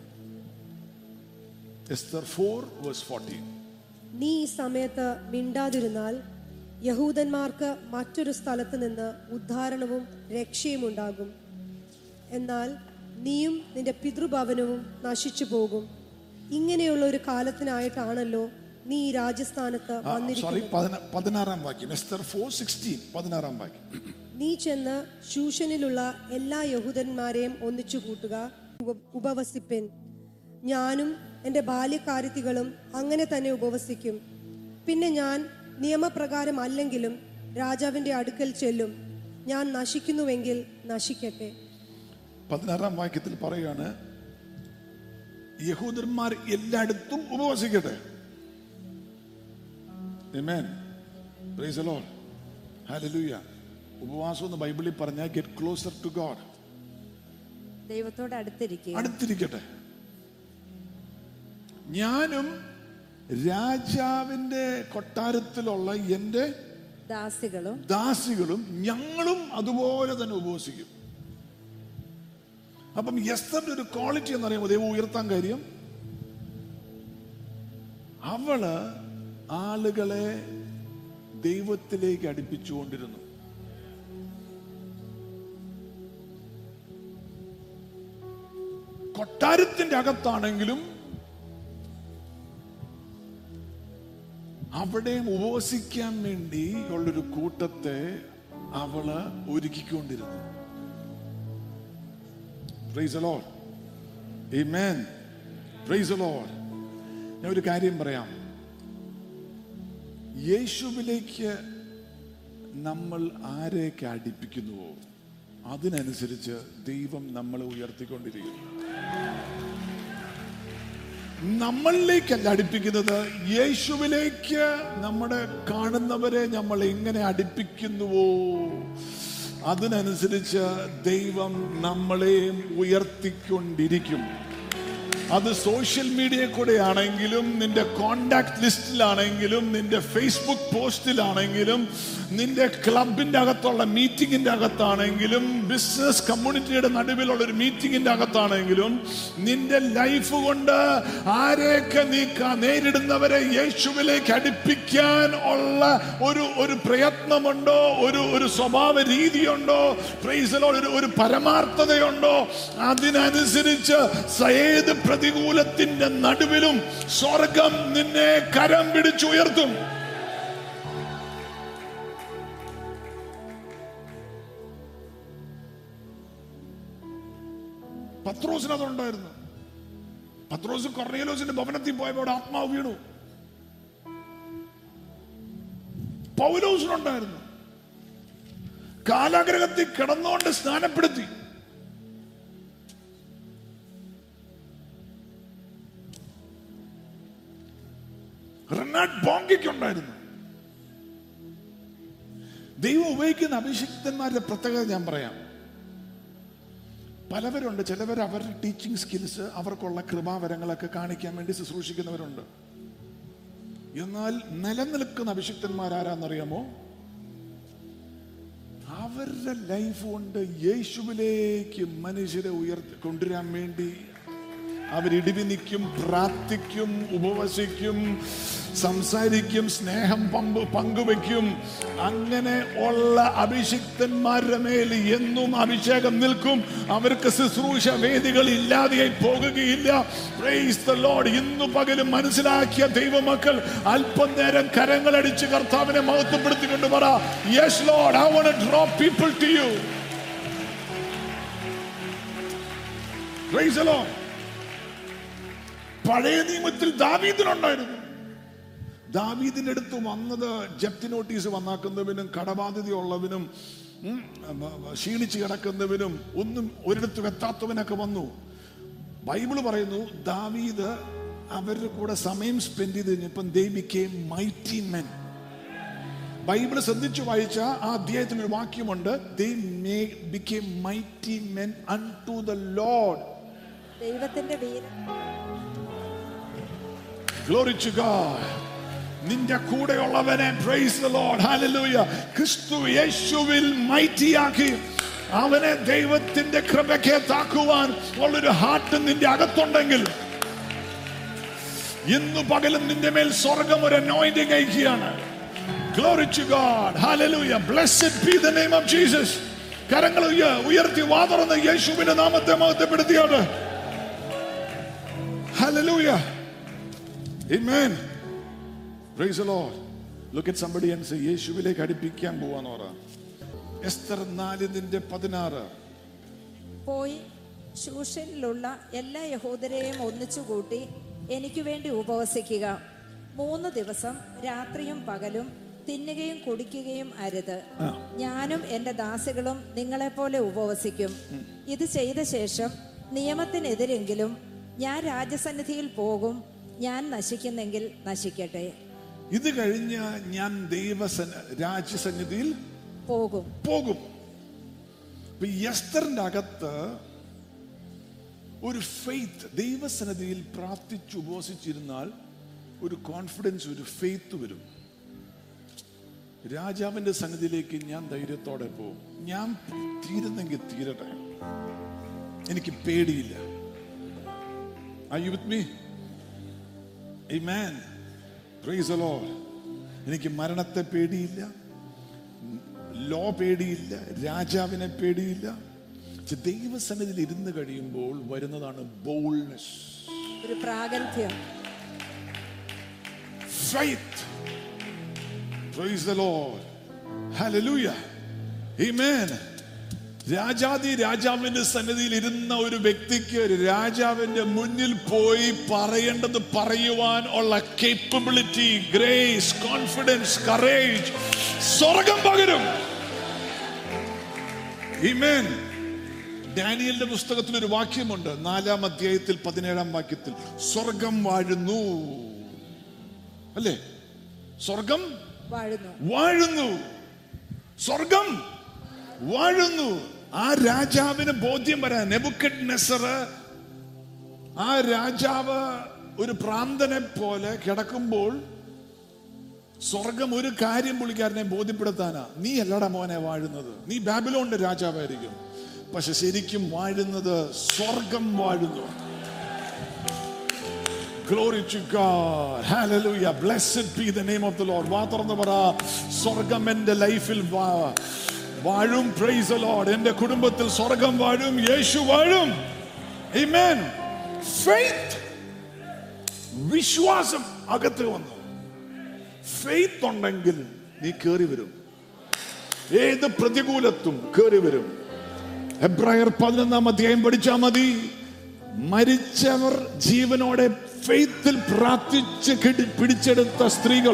എസ്തർ ഫോർ വേഴ്സ് ഫോർട്ടീൻ നീ ഈ സമയത്ത് മിണ്ടാതിരുന്നാൽ യഹൂദന്മാർക്ക് മറ്റൊരു സ്ഥലത്ത് നിന്ന് ഉദ്ധാരണവും രക്ഷയും ഉണ്ടാകും എന്നാൽ നീയും നിന്റെ പിതൃഭവനവും നശിച്ചു പോകും ഇങ്ങനെയുള്ള ഒരു കാലത്തിനായിട്ടാണല്ലോ നീ ഈ രാജസ്ഥാനത്ത് സോറി വന്നിരിക്കുന്നത് പതിനാറാം വാക്യം എസ്തർ ഫോർ സിക്സ്റ്റീൻ പതിനാറാം വാക്യം നീ ചെന്ന് ശൂഷനിലുള്ള എല്ലാ യഹൂദന്മാരെയും ഒന്നിച്ചു കൂട്ടുക ഉപ- ഉപവസിപ്പിൻ ഞാനും എൻ്റെ ബാല്യക്കാരിത്തികളും അങ്ങനെ തന്നെ ഉപവസിക്കും പിന്നെ ഞാൻ നിയമപ്രകാരം അല്ലെങ്കിലും രാജാവിൻ്റെ അടുക്കൽ ചെല്ലും ഞാൻ നശിക്കുന്നുവെങ്കിൽ നശിക്കട്ടെ പതിനാറാം വാക്യത്തിൽ പറയാണ് യഹൂദന്മാർ എല്ലായിടത്തും ഉപവസിക്കട്ടെ Amen. Praise the Lord. Hallelujah. ഉപവാസം എന്ന് ബൈബിളിൽ പറഞ്ഞാൽ ഗെറ്റ് ക്ലോസർ ടു ഗോഡ് ദൈവത്തോട് അടുത്തിരിക്കുക അടുത്തിരിക്കട്ടെ ഞാനും രാജാവിന്റെ കൊട്ടാരത്തിലുള്ള എൻ്റെ ദാസികളും ദാസികളും ഞങ്ങളും അതുപോലെ തന്നെ ഉപവസിക്കും അപ്പം എസ്തറിന്റെ ഒരു ക്വാളിറ്റി എന്ന് പറയുമ്പോൾ ദൈവം ഉയർത്താൻ കാര്യം അവള് ആളുകളെ ദൈവത്തിലേക്ക് അടുപ്പിച്ചുകൊണ്ടിരുന്നു കൊട്ടാരത്തിന്റെ അകത്താണെങ്കിലും അവിടെയും ഉപവസിക്കാൻ വേണ്ടി ഉള്ളൊരു കൂട്ടത്തെ അവള് ഒരുക്കിക്കൊണ്ടിരുന്നു Praise the Lord. Amen. Praise the Lord. ഞാൻ ഒരു കാര്യം പറയാം യേശുവിലേക്ക് നമ്മൾ ആരെയൊക്കെ അടുപ്പിക്കുന്നുവോ അതിനനുസരിച്ച് ദൈവം നമ്മളെ ഉയർത്തിക്കൊണ്ടിരിക്കുന്നു നമ്മളിലേക്കല്ല അടുപ്പിക്കുന്നത് യേശുവിലേക്ക് നമ്മുടെ കാണുന്നവരെ നമ്മൾ എങ്ങനെ അടുപ്പിക്കുന്നുവോ അതിനനുസരിച്ച് ദൈവം നമ്മളെയും ഉയർത്തിക്കൊണ്ടിരിക്കും അത് സോഷ്യൽ മീഡിയ കൂടെ ആണെങ്കിലും നിന്റെ കോണ്ടാക്ട് ലിസ്റ്റിലാണെങ്കിലും നിന്റെ ഫേസ്ബുക്ക് പോസ്റ്റിലാണെങ്കിലും നിന്റെ ക്ലബിന്റെ അകത്തുള്ള മീറ്റിംഗിന്റെ അകത്താണെങ്കിലും ബിസിനസ് കമ്മ്യൂണിറ്റിയുടെ നടുവിലുള്ള ഒരു മീറ്റിംഗിന്റെ അകത്താണെങ്കിലും നിന്റെ ലൈഫ് കൊണ്ട് ആരെയൊക്കെ നീ ക- നേരിടുന്നവരെ യേശുവിലേക്ക് അടുപ്പിക്കാൻ ഉള്ള ഒരു ഒരു പ്രയത്നമുണ്ടോ ഒരു ഒരു സ്വഭാവ രീതിയുണ്ടോ പ്രൈസലോ ഒരു ഒരു പരമാർത്ഥതയുണ്ടോ അതിനനുസരിച്ച് സ- ഏത് പ്രതികൂലത്തിന്റെ നടുവിലും സ്വർഗം നിന്നെ കരം പിടിച്ചുയർത്തും പത്രോസിന് അതുണ്ടായിരുന്നു പത്രോസ് കൊർണേലോസിന്റെ ഭവനത്തിൽ പോയപ്പോൾ അവിടെ ആത്മാവ് വീണു പൗലോസിനുണ്ടായിരുന്നു കാലാഗ്രഹത്തിൽ കിടന്നുകൊണ്ട് സ്നാനപ്പെടുത്തി റെനാഡ് ബോങ്കിക്കുണ്ടായിരുന്നു ദൈവം ഉപയോഗിക്കുന്ന അഭിഷിക്തന്മാരുടെ പ്രത്യേകത ഞാൻ പറയാം പലവരുണ്ട് ചിലവർ അവരുടെ ടീച്ചിങ് സ്കിൽസ് അവർക്കുള്ള കൃപാവരങ്ങളൊക്കെ കാണിക്കാൻ വേണ്ടി ശുശ്രൂഷിക്കുന്നവരുണ്ട് എന്നാൽ നിലനിൽക്കുന്ന അഭിഷിക്തന്മാർ ആരാന്നറിയാമോ അവരുടെ ലൈഫ് കൊണ്ട് യേശുവിലേക്ക് മനുഷ്യരെ ഉയർത്തി കൊണ്ടുവരാൻ വേണ്ടി അവരിടിവി നിൽക്കും പ്രാർത്ഥിക്കും ഉപവസിക്കും സംസാരിക്കും സ്നേഹം പങ്ക് പങ്കുവെക്കും അങ്ങനെ ഉള്ള അഭിഷിക്തന്മാരുടെ മേൽ എന്നും അഭിഷേകം നിൽക്കും അവർക്ക് ശുശ്രൂഷ വേദികൾ ഇല്ലാതെയായി പോകുകയില്ല Praise the Lord. ഇന്നു പകലും മനസ്സിലാക്കിയ ദൈവമക്കൾ അല്പം നേരം കരങ്ങളടിച്ച് കർത്താവിനെ മഹത്വപ്പെടുത്തിക്കൊണ്ട് പറ yes lord I won't draw people to you Praise the Lord. പഴയ നിയമത്തിൽ ദാവീദിനുണ്ടായിരുന്നു ദാവീദിന്റെ അടുത്ത് വന്നത് ജപ്തി നോട്ടീസ് വന്നാക്കുന്നവനും കടബാധ്യതയുള്ളവനും ഉം, ക്ഷീണിച്ച് കിടക്കുന്നവനും ഒന്നും ഒരിടത്തും എത്താത്തവനൊക്കെ വന്നു ബൈബിള് പറയുന്നു ദാവീദ് അവരുടെ കൂടെ സമയം സ്പെൻഡ് ചെയ്ത് കഴിഞ്ഞപ്പം they became mighty men bible ശ്രദ്ധിച്ചു വായിച്ച ആ അധ്യായത്തിൽ ഒരു വാക്യമുണ്ട് they may become mighty men unto the lord ദൈവത്തിന്റെ വീര Glory to God. നിന്റെ കൂടെയുള്ളവനെ പ്രൈസ് ദ ലോർഡ് ഹല്ലേലൂയ ക്രിസ്തു യേശുവിൽ മൈറ്റിയാക്കി അവനെ ദൈവത്തിന്റെ കൃപയ്ക്ക് താക്കുവാൻ ഉള്ളൊരു ഹാർട്ട് നിന്റെ അകത്തുണ്ടെങ്കിൽ ഇന്ന് പകലും നിന്റെ മേൽ സ്വർഗം ഒരു anointing അയക്കുകയാണ് Glory to God. Hallelujah. Blessed be the name of Jesus. കരങ്ങൾ ഉയ- ഉയർത്തി വാതുറന്ന് യേശുവിന്റെ നാമത്തെ മഹത്വപ്പെടുത്തിയാണ് Hallelujah. Amen. Praise the Lord. Look at somebody and say, യേശുവിലേക്ക് അടുപ്പിക്കാൻ പോവാന്ന് പറ എസ്തർ നാലിന്റെ പതിനാറ് പോയി ശൂഷനിലുള്ള എല്ലാ യഹൂദരെയും ഒന്നിച്ചുകൂട്ടി എനിക്ക് വേണ്ടി ഉപവസിക്കുക മൂന്ന് ദിവസം രാത്രിയും പകലും തിന്നുകയും കുടിക്കുകയും അരുത് ഞാനും എന്റെ ദാസികളും നിങ്ങളെപ്പോലെ ഉപവസിക്കും ഇത് ചെയ്ത ശേഷം നിയമത്തിനെതിരെങ്കിലും ഞാൻ രാജസന്നിധിയിൽ പോകും ഞാൻ നശിക്കുന്നെങ്കിൽ നശിക്കട്ടെ ഇത് കഴിഞ്ഞ് ഞാൻ ദൈവസന രാജ്യസന്നിധിയിൽ പോകും പോകും ഇപ്പൊ ഈ എസ്തറിന്റെ അകത്ത് ഒരു ഫെയ്ത്ത് ദൈവസന്നിധിയിൽ പ്രാർത്ഥിച്ച് ഉപവസിച്ചിരുന്നാൽ ഒരു കോൺഫിഡൻസ് ഒരു ഫെയ്ത്ത് വരും രാജാവിന്റെ സന്നിധിയിലേക്ക് ഞാൻ ധൈര്യത്തോടെ പോകും ഞാൻ തീരുന്നെങ്കിൽ തീരട്ടെ എനിക്ക് പേടിയില്ല Are you with me? Amen. Praise the Lord. എനിക്ക് മരണത്തെ പേടിയില്ല ലോ പേടിയില്ല രാജാവിനെ പേടിയില്ല പക്ഷെ ദൈവസന്നിധിയിൽ ഇരുന്ന് കഴിയുമ്പോൾ വരുന്നതാണ് ബോൾനെസ് ഒരു പ്രാഗൽഭ്യം faith. Praise the Lord. Hallelujah. Amen. രാജാതി രാജാവിന്റെ സന്നിധിയിൽ ഇരുന്ന ഒരു വ്യക്തിക്ക് രാജാവിന്റെ മുന്നിൽ പോയി പറയേണ്ടത് പറയുവാൻ ഉള്ള കേപ്പബിലിറ്റി ഗ്രേസ് കോൺഫിഡൻസ് കറേജ് സ്വർഗം പകരും Amen. ഡാനിയലിന്റെ പുസ്തകത്തിൽ ഒരു വാക്യമുണ്ട് നാലാം അധ്യായത്തിൽ പതിനേഴാം വാക്യത്തിൽ സ്വർഗം വാഴുന്നു അല്ലേ സ്വർഗം വാഴുന്നു വാഴുന്നു സ്വർഗം വാഴുന്നു ആ രാജാവിന് ബോധ്യം വരാൻ നെബുക്കറ്റ് നെസർ ആ രാജാവ് ഒരു പ്രാന്തനെ പോലെ കിടക്കുമ്പോൾ സ്വർഗം ഒരു കാര്യം പുള്ളിക്കാരനെ ബോധ്യപ്പെടുത്താനാ നീ അല്ലടാ മോനെ വാഴുന്നത് നീ ബാബിലോണിന്റെ രാജാവായിരിക്കും പക്ഷെ ശരിക്കും വാഴുന്നത് സ്വർഗം വാഴുന്നു Glory to God. Hallelujah. Blessed be the name of the Lord. വാ തുറന്ന് പറ സ്വർഗം എന്റെ ലൈഫിൽ വാ- വാഴും പ്രൈസ് the Lord. എന്റെ കുടുംബത്തിൽ സ്വർഗം വാഴും യേശു വാഴും Amen. Faith. വിശ്വാസം അകത്ത് വന്നു ഫെയ്ത്ത് ഉണ്ടെങ്കിൽ നീ കേറി വരും ഏത് പ്രതികൂലത്തും കേറി വരും എബ്രായർ പതിനൊന്നാം അധ്യായം പഠിച്ചാൽ മതി മരിച്ചവർ ജീവനോടെ ഫെയ്ത്തിൽ പ്രാർത്ഥിച്ച് കിടി- പിടിച്ചെടുത്ത സ്ത്രീകൾ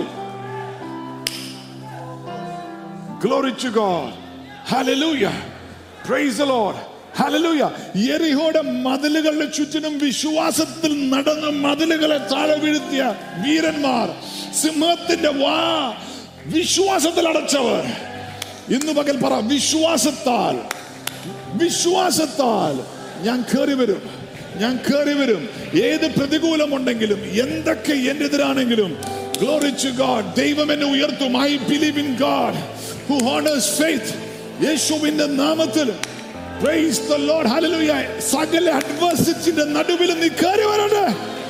Glory to God. Hallelujah. Praise the Lord. Hallelujah. യെരിഹോയുടെ മതിലുകളുടെ ചുറ്റിനും വിശ്വാസത്തിൽ നടന്ന് മതിലുകളെ താഴെ വീഴ്ത്തിയ വീരന്മാർ സിംഹത്തിന്റെ വാ വിശ്വാസത്തിൽ അടച്ചവർ ഇന്ന് പകൽ പറ വിശ്വാസത്താൽ വിശ്വാസത്താൽ ഞാൻ കയറി വരും ഞാൻ കയറി വരും ഏത് പ്രതികൂലമുണ്ടെങ്കിലും എന്തൊക്കെ എന്റെ എതിരാണെങ്കിലും ഗ്ലോറി ടു ഗോഡ് ദൈവം എന്നെ ഉയർത്തും I believe in God who honours faith യേശുവിന്റെ നാമത്തിൽ പ്രൈസ് ദ ലോർഡ് ഹല്ലേലൂയ സകല അഡ്വേഴ്സിറ്റിന്റെ നടുവിൽ നീ കയറി വരട്ടെ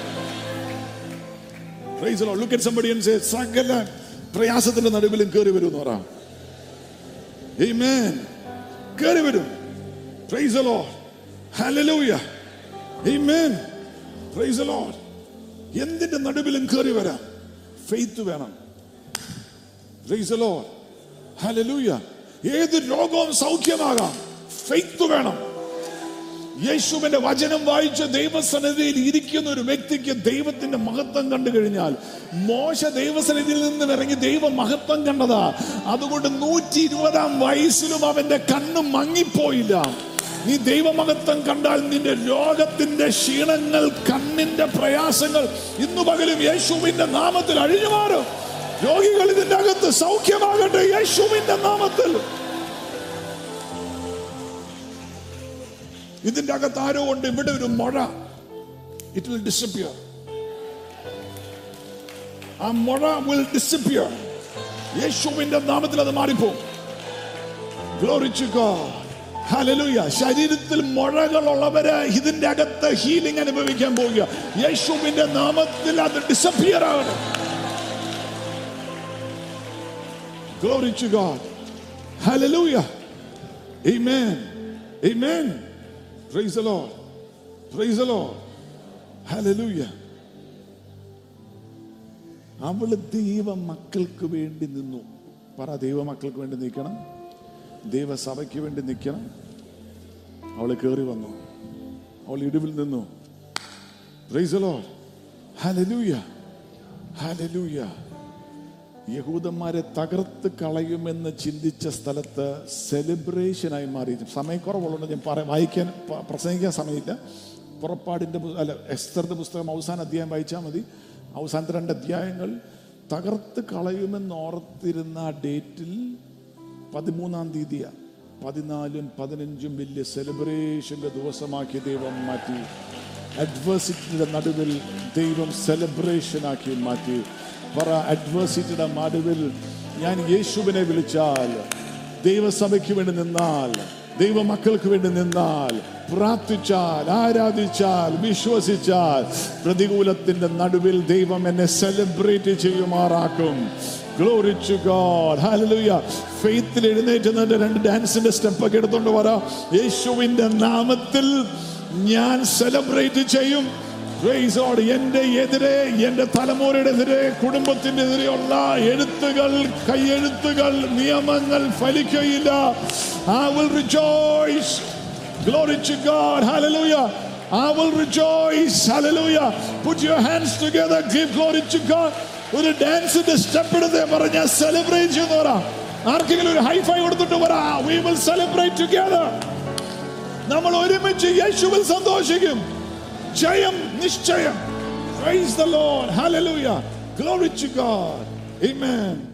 praise the lord look at somebody and say സകല പ്രയാസത്തിന്റെ നടുവിലും കയറി വരും എന്ന് പറയാം Amen. കയറി വരും Praise the Lord. Hallelujah. Amen. Praise the Lord. എന്തിന്റെ നടുവിലും കയറി വരാം ഫെയ്ത്ത് വേണം Praise the Lord. Hallelujah. ഏത് രോഗവും സൗഖ്യമാകാം ഫെയ്ത്ത് വേണം യേശുവിന്റെ വചനം വായിച്ച് ദൈവസന്നിധിയിൽ ഇരിക്കുന്ന ഒരു വ്യക്തിക്ക് ദൈവത്തിന്റെ മഹത്വം കണ്ടു കഴിഞ്ഞാൽ മോശ ദൈവസന്നിധിയിൽ നിന്ന് ഇറങ്ങി ദൈവ മഹത്വം കണ്ടതാ അതുകൊണ്ട് നൂറ്റി ഇരുപതാം വയസ്സിലും അവന്റെ കണ്ണ് മങ്ങിപ്പോയില്ല നീ ദൈവമഹത്വം കണ്ടാൽ നിന്റെ രോഗത്തിന്റെ ക്ഷീണങ്ങൾ കണ്ണിന്റെ പ്രയാസങ്ങൾ ഇന്നു പകലും യേശുവിന്റെ നാമത്തിൽ അഴിഞ്ഞു മാറും രോഗികൾ ഇതിന്റെ അകത്ത് സൗഖ്യമാകട്ടെ യേശുവിന്റെ നാമത്തിൽ ഇതിന്റെ അകത്ത് ആരോ ഉണ്ട് ഇവിടെ ഒരു മുഴ ഇറ്റ് വിൽ ഡിസപ്പിയർ ആ മുഴ വിൽ ഡിസപ്പിയർ യേശുവിന്റെ നാമത്തിൽ അത് മാറിപ്പോകും Glory to God. Hallelujah. ശരീരത്തിൽ മുഴകളുള്ളവര് ഇതിന്റെ അകത്ത് ഹീലിംഗ് അനുഭവിക്കാൻ പോവുക യേശുവിന്റെ നാമത്തിൽ അത് ഡിസപ്പിയർ ആകണം Glory to God. Hallelujah. Amen. Amen. Praise the Lord. Praise the Lord. Hallelujah. അവള് ദൈവ മക്കൾക്ക് വേണ്ടി നിന്നു പറ ദൈവ മക്കൾക്ക് വേണ്ടി നിൽക്കണം ദൈവസഭയ്ക്ക് വേണ്ടി നിൽക്കണം അവള് കയറി വന്നു അവൾ ഇടിവിൽ നിന്നു Praise the Lord. Hallelujah. Hallelujah. യഹൂദന്മാരെ തകർത്ത് കളയുമെന്ന് ചിന്തിച്ച സ്ഥലത്ത് സെലിബ്രേഷനായി മാറി സമയക്കുറവുള്ളതുകൊണ്ട് ഞാൻ പറയാൻ വായിക്കാൻ പ- പ്രസംഗിക്കാൻ സമയമില്ല പുറപ്പാടിൻ്റെ പു- അല്ല എസ്തറിന്റെ പുസ്തകം അവസാന അധ്യായം വായിച്ചാൽ മതി അവസാനത്തെ രണ്ട് അധ്യായങ്ങൾ തകർത്ത് കളയുമെന്ന് ഓർത്തിരുന്ന ആ ഡേറ്റിൽ പതിമൂന്നാം തീയതിയാ പതിനാലും പതിനഞ്ചും വലിയ സെലിബ്രേഷന്റെ ദിവസമാക്കി ദൈവം മാറ്റി അഡ്വേഴ്സിറ്റിയുടെ നടുവിൽ ദൈവം സെലിബ്രേഷൻ ആക്കി മാറ്റി പറ അഡ്വേഴ്സിറ്റിയുടെ നടുവിൽ ഞാൻ യേശുവിനെ വിളിച്ചാൽ ദൈവസഭയ്ക്ക് വേണ്ടി നിന്നാൽ ദൈവമക്കൾക്ക് വേണ്ടി നിന്നാൽ പ്രാർത്ഥിച്ചാൽ ആരാധിച്ചാൽ വിശ്വസിച്ചാൽ പ്രതികൂലത്തിന്റെ നടുവിൽ ദൈവം എന്നെ സെലിബ്രേറ്റ് ചെയ്യുമാറാക്കും ഗ്ലോറി ടു ഗോഡ് ഹല്ലേലൂയ ഫെയ്ത്തിൽ എഴുന്നേറ്റ് നിന്നിട്ട് രണ്ട് ഡാൻസിന്റെ സ്റ്റെപ്പ് ഒക്കെ എടുത്തോണ്ട് വരാം യേശുവിന്റെ നാമത്തിൽ ഞാൻ സെലിബ്രേറ്റ് ചെയ്യും Praise God. എന്റെ എതിരെ എന്റെ തലമുറയുടെ എതിരെ കുടുംബത്തിന്റെ എതിരെയുള്ള എഴുത്തുകൾ കൈയെഴുത്തുകൾ നിയമങ്ങൾ ഫലിക്കയില്ല I will rejoice. Glory to God. Hallelujah. I will rejoice. Hallelujah. Put your hands together. Give glory to God. ഒരു ഡാൻസിന്റെ സ്റ്റെപ്പ് എടുത്ത് പറഞ്ഞ സെലിബ്രേറ്റ് ചെയ്യുന്ന പറ ആർക്കെങ്കിലും ഒരു ഹൈഫൈ കൊടുത്തിട്ട് പറ വി വിൽ സെലിബ്രേറ്റ് ടുഗദർ നമ്മൾ ഒരുമിച്ച് യേശുവിൽ സന്തോഷിക്കും ജയം നിശ്ചയം Praise the Lord. Hallelujah. Glory to God. Amen.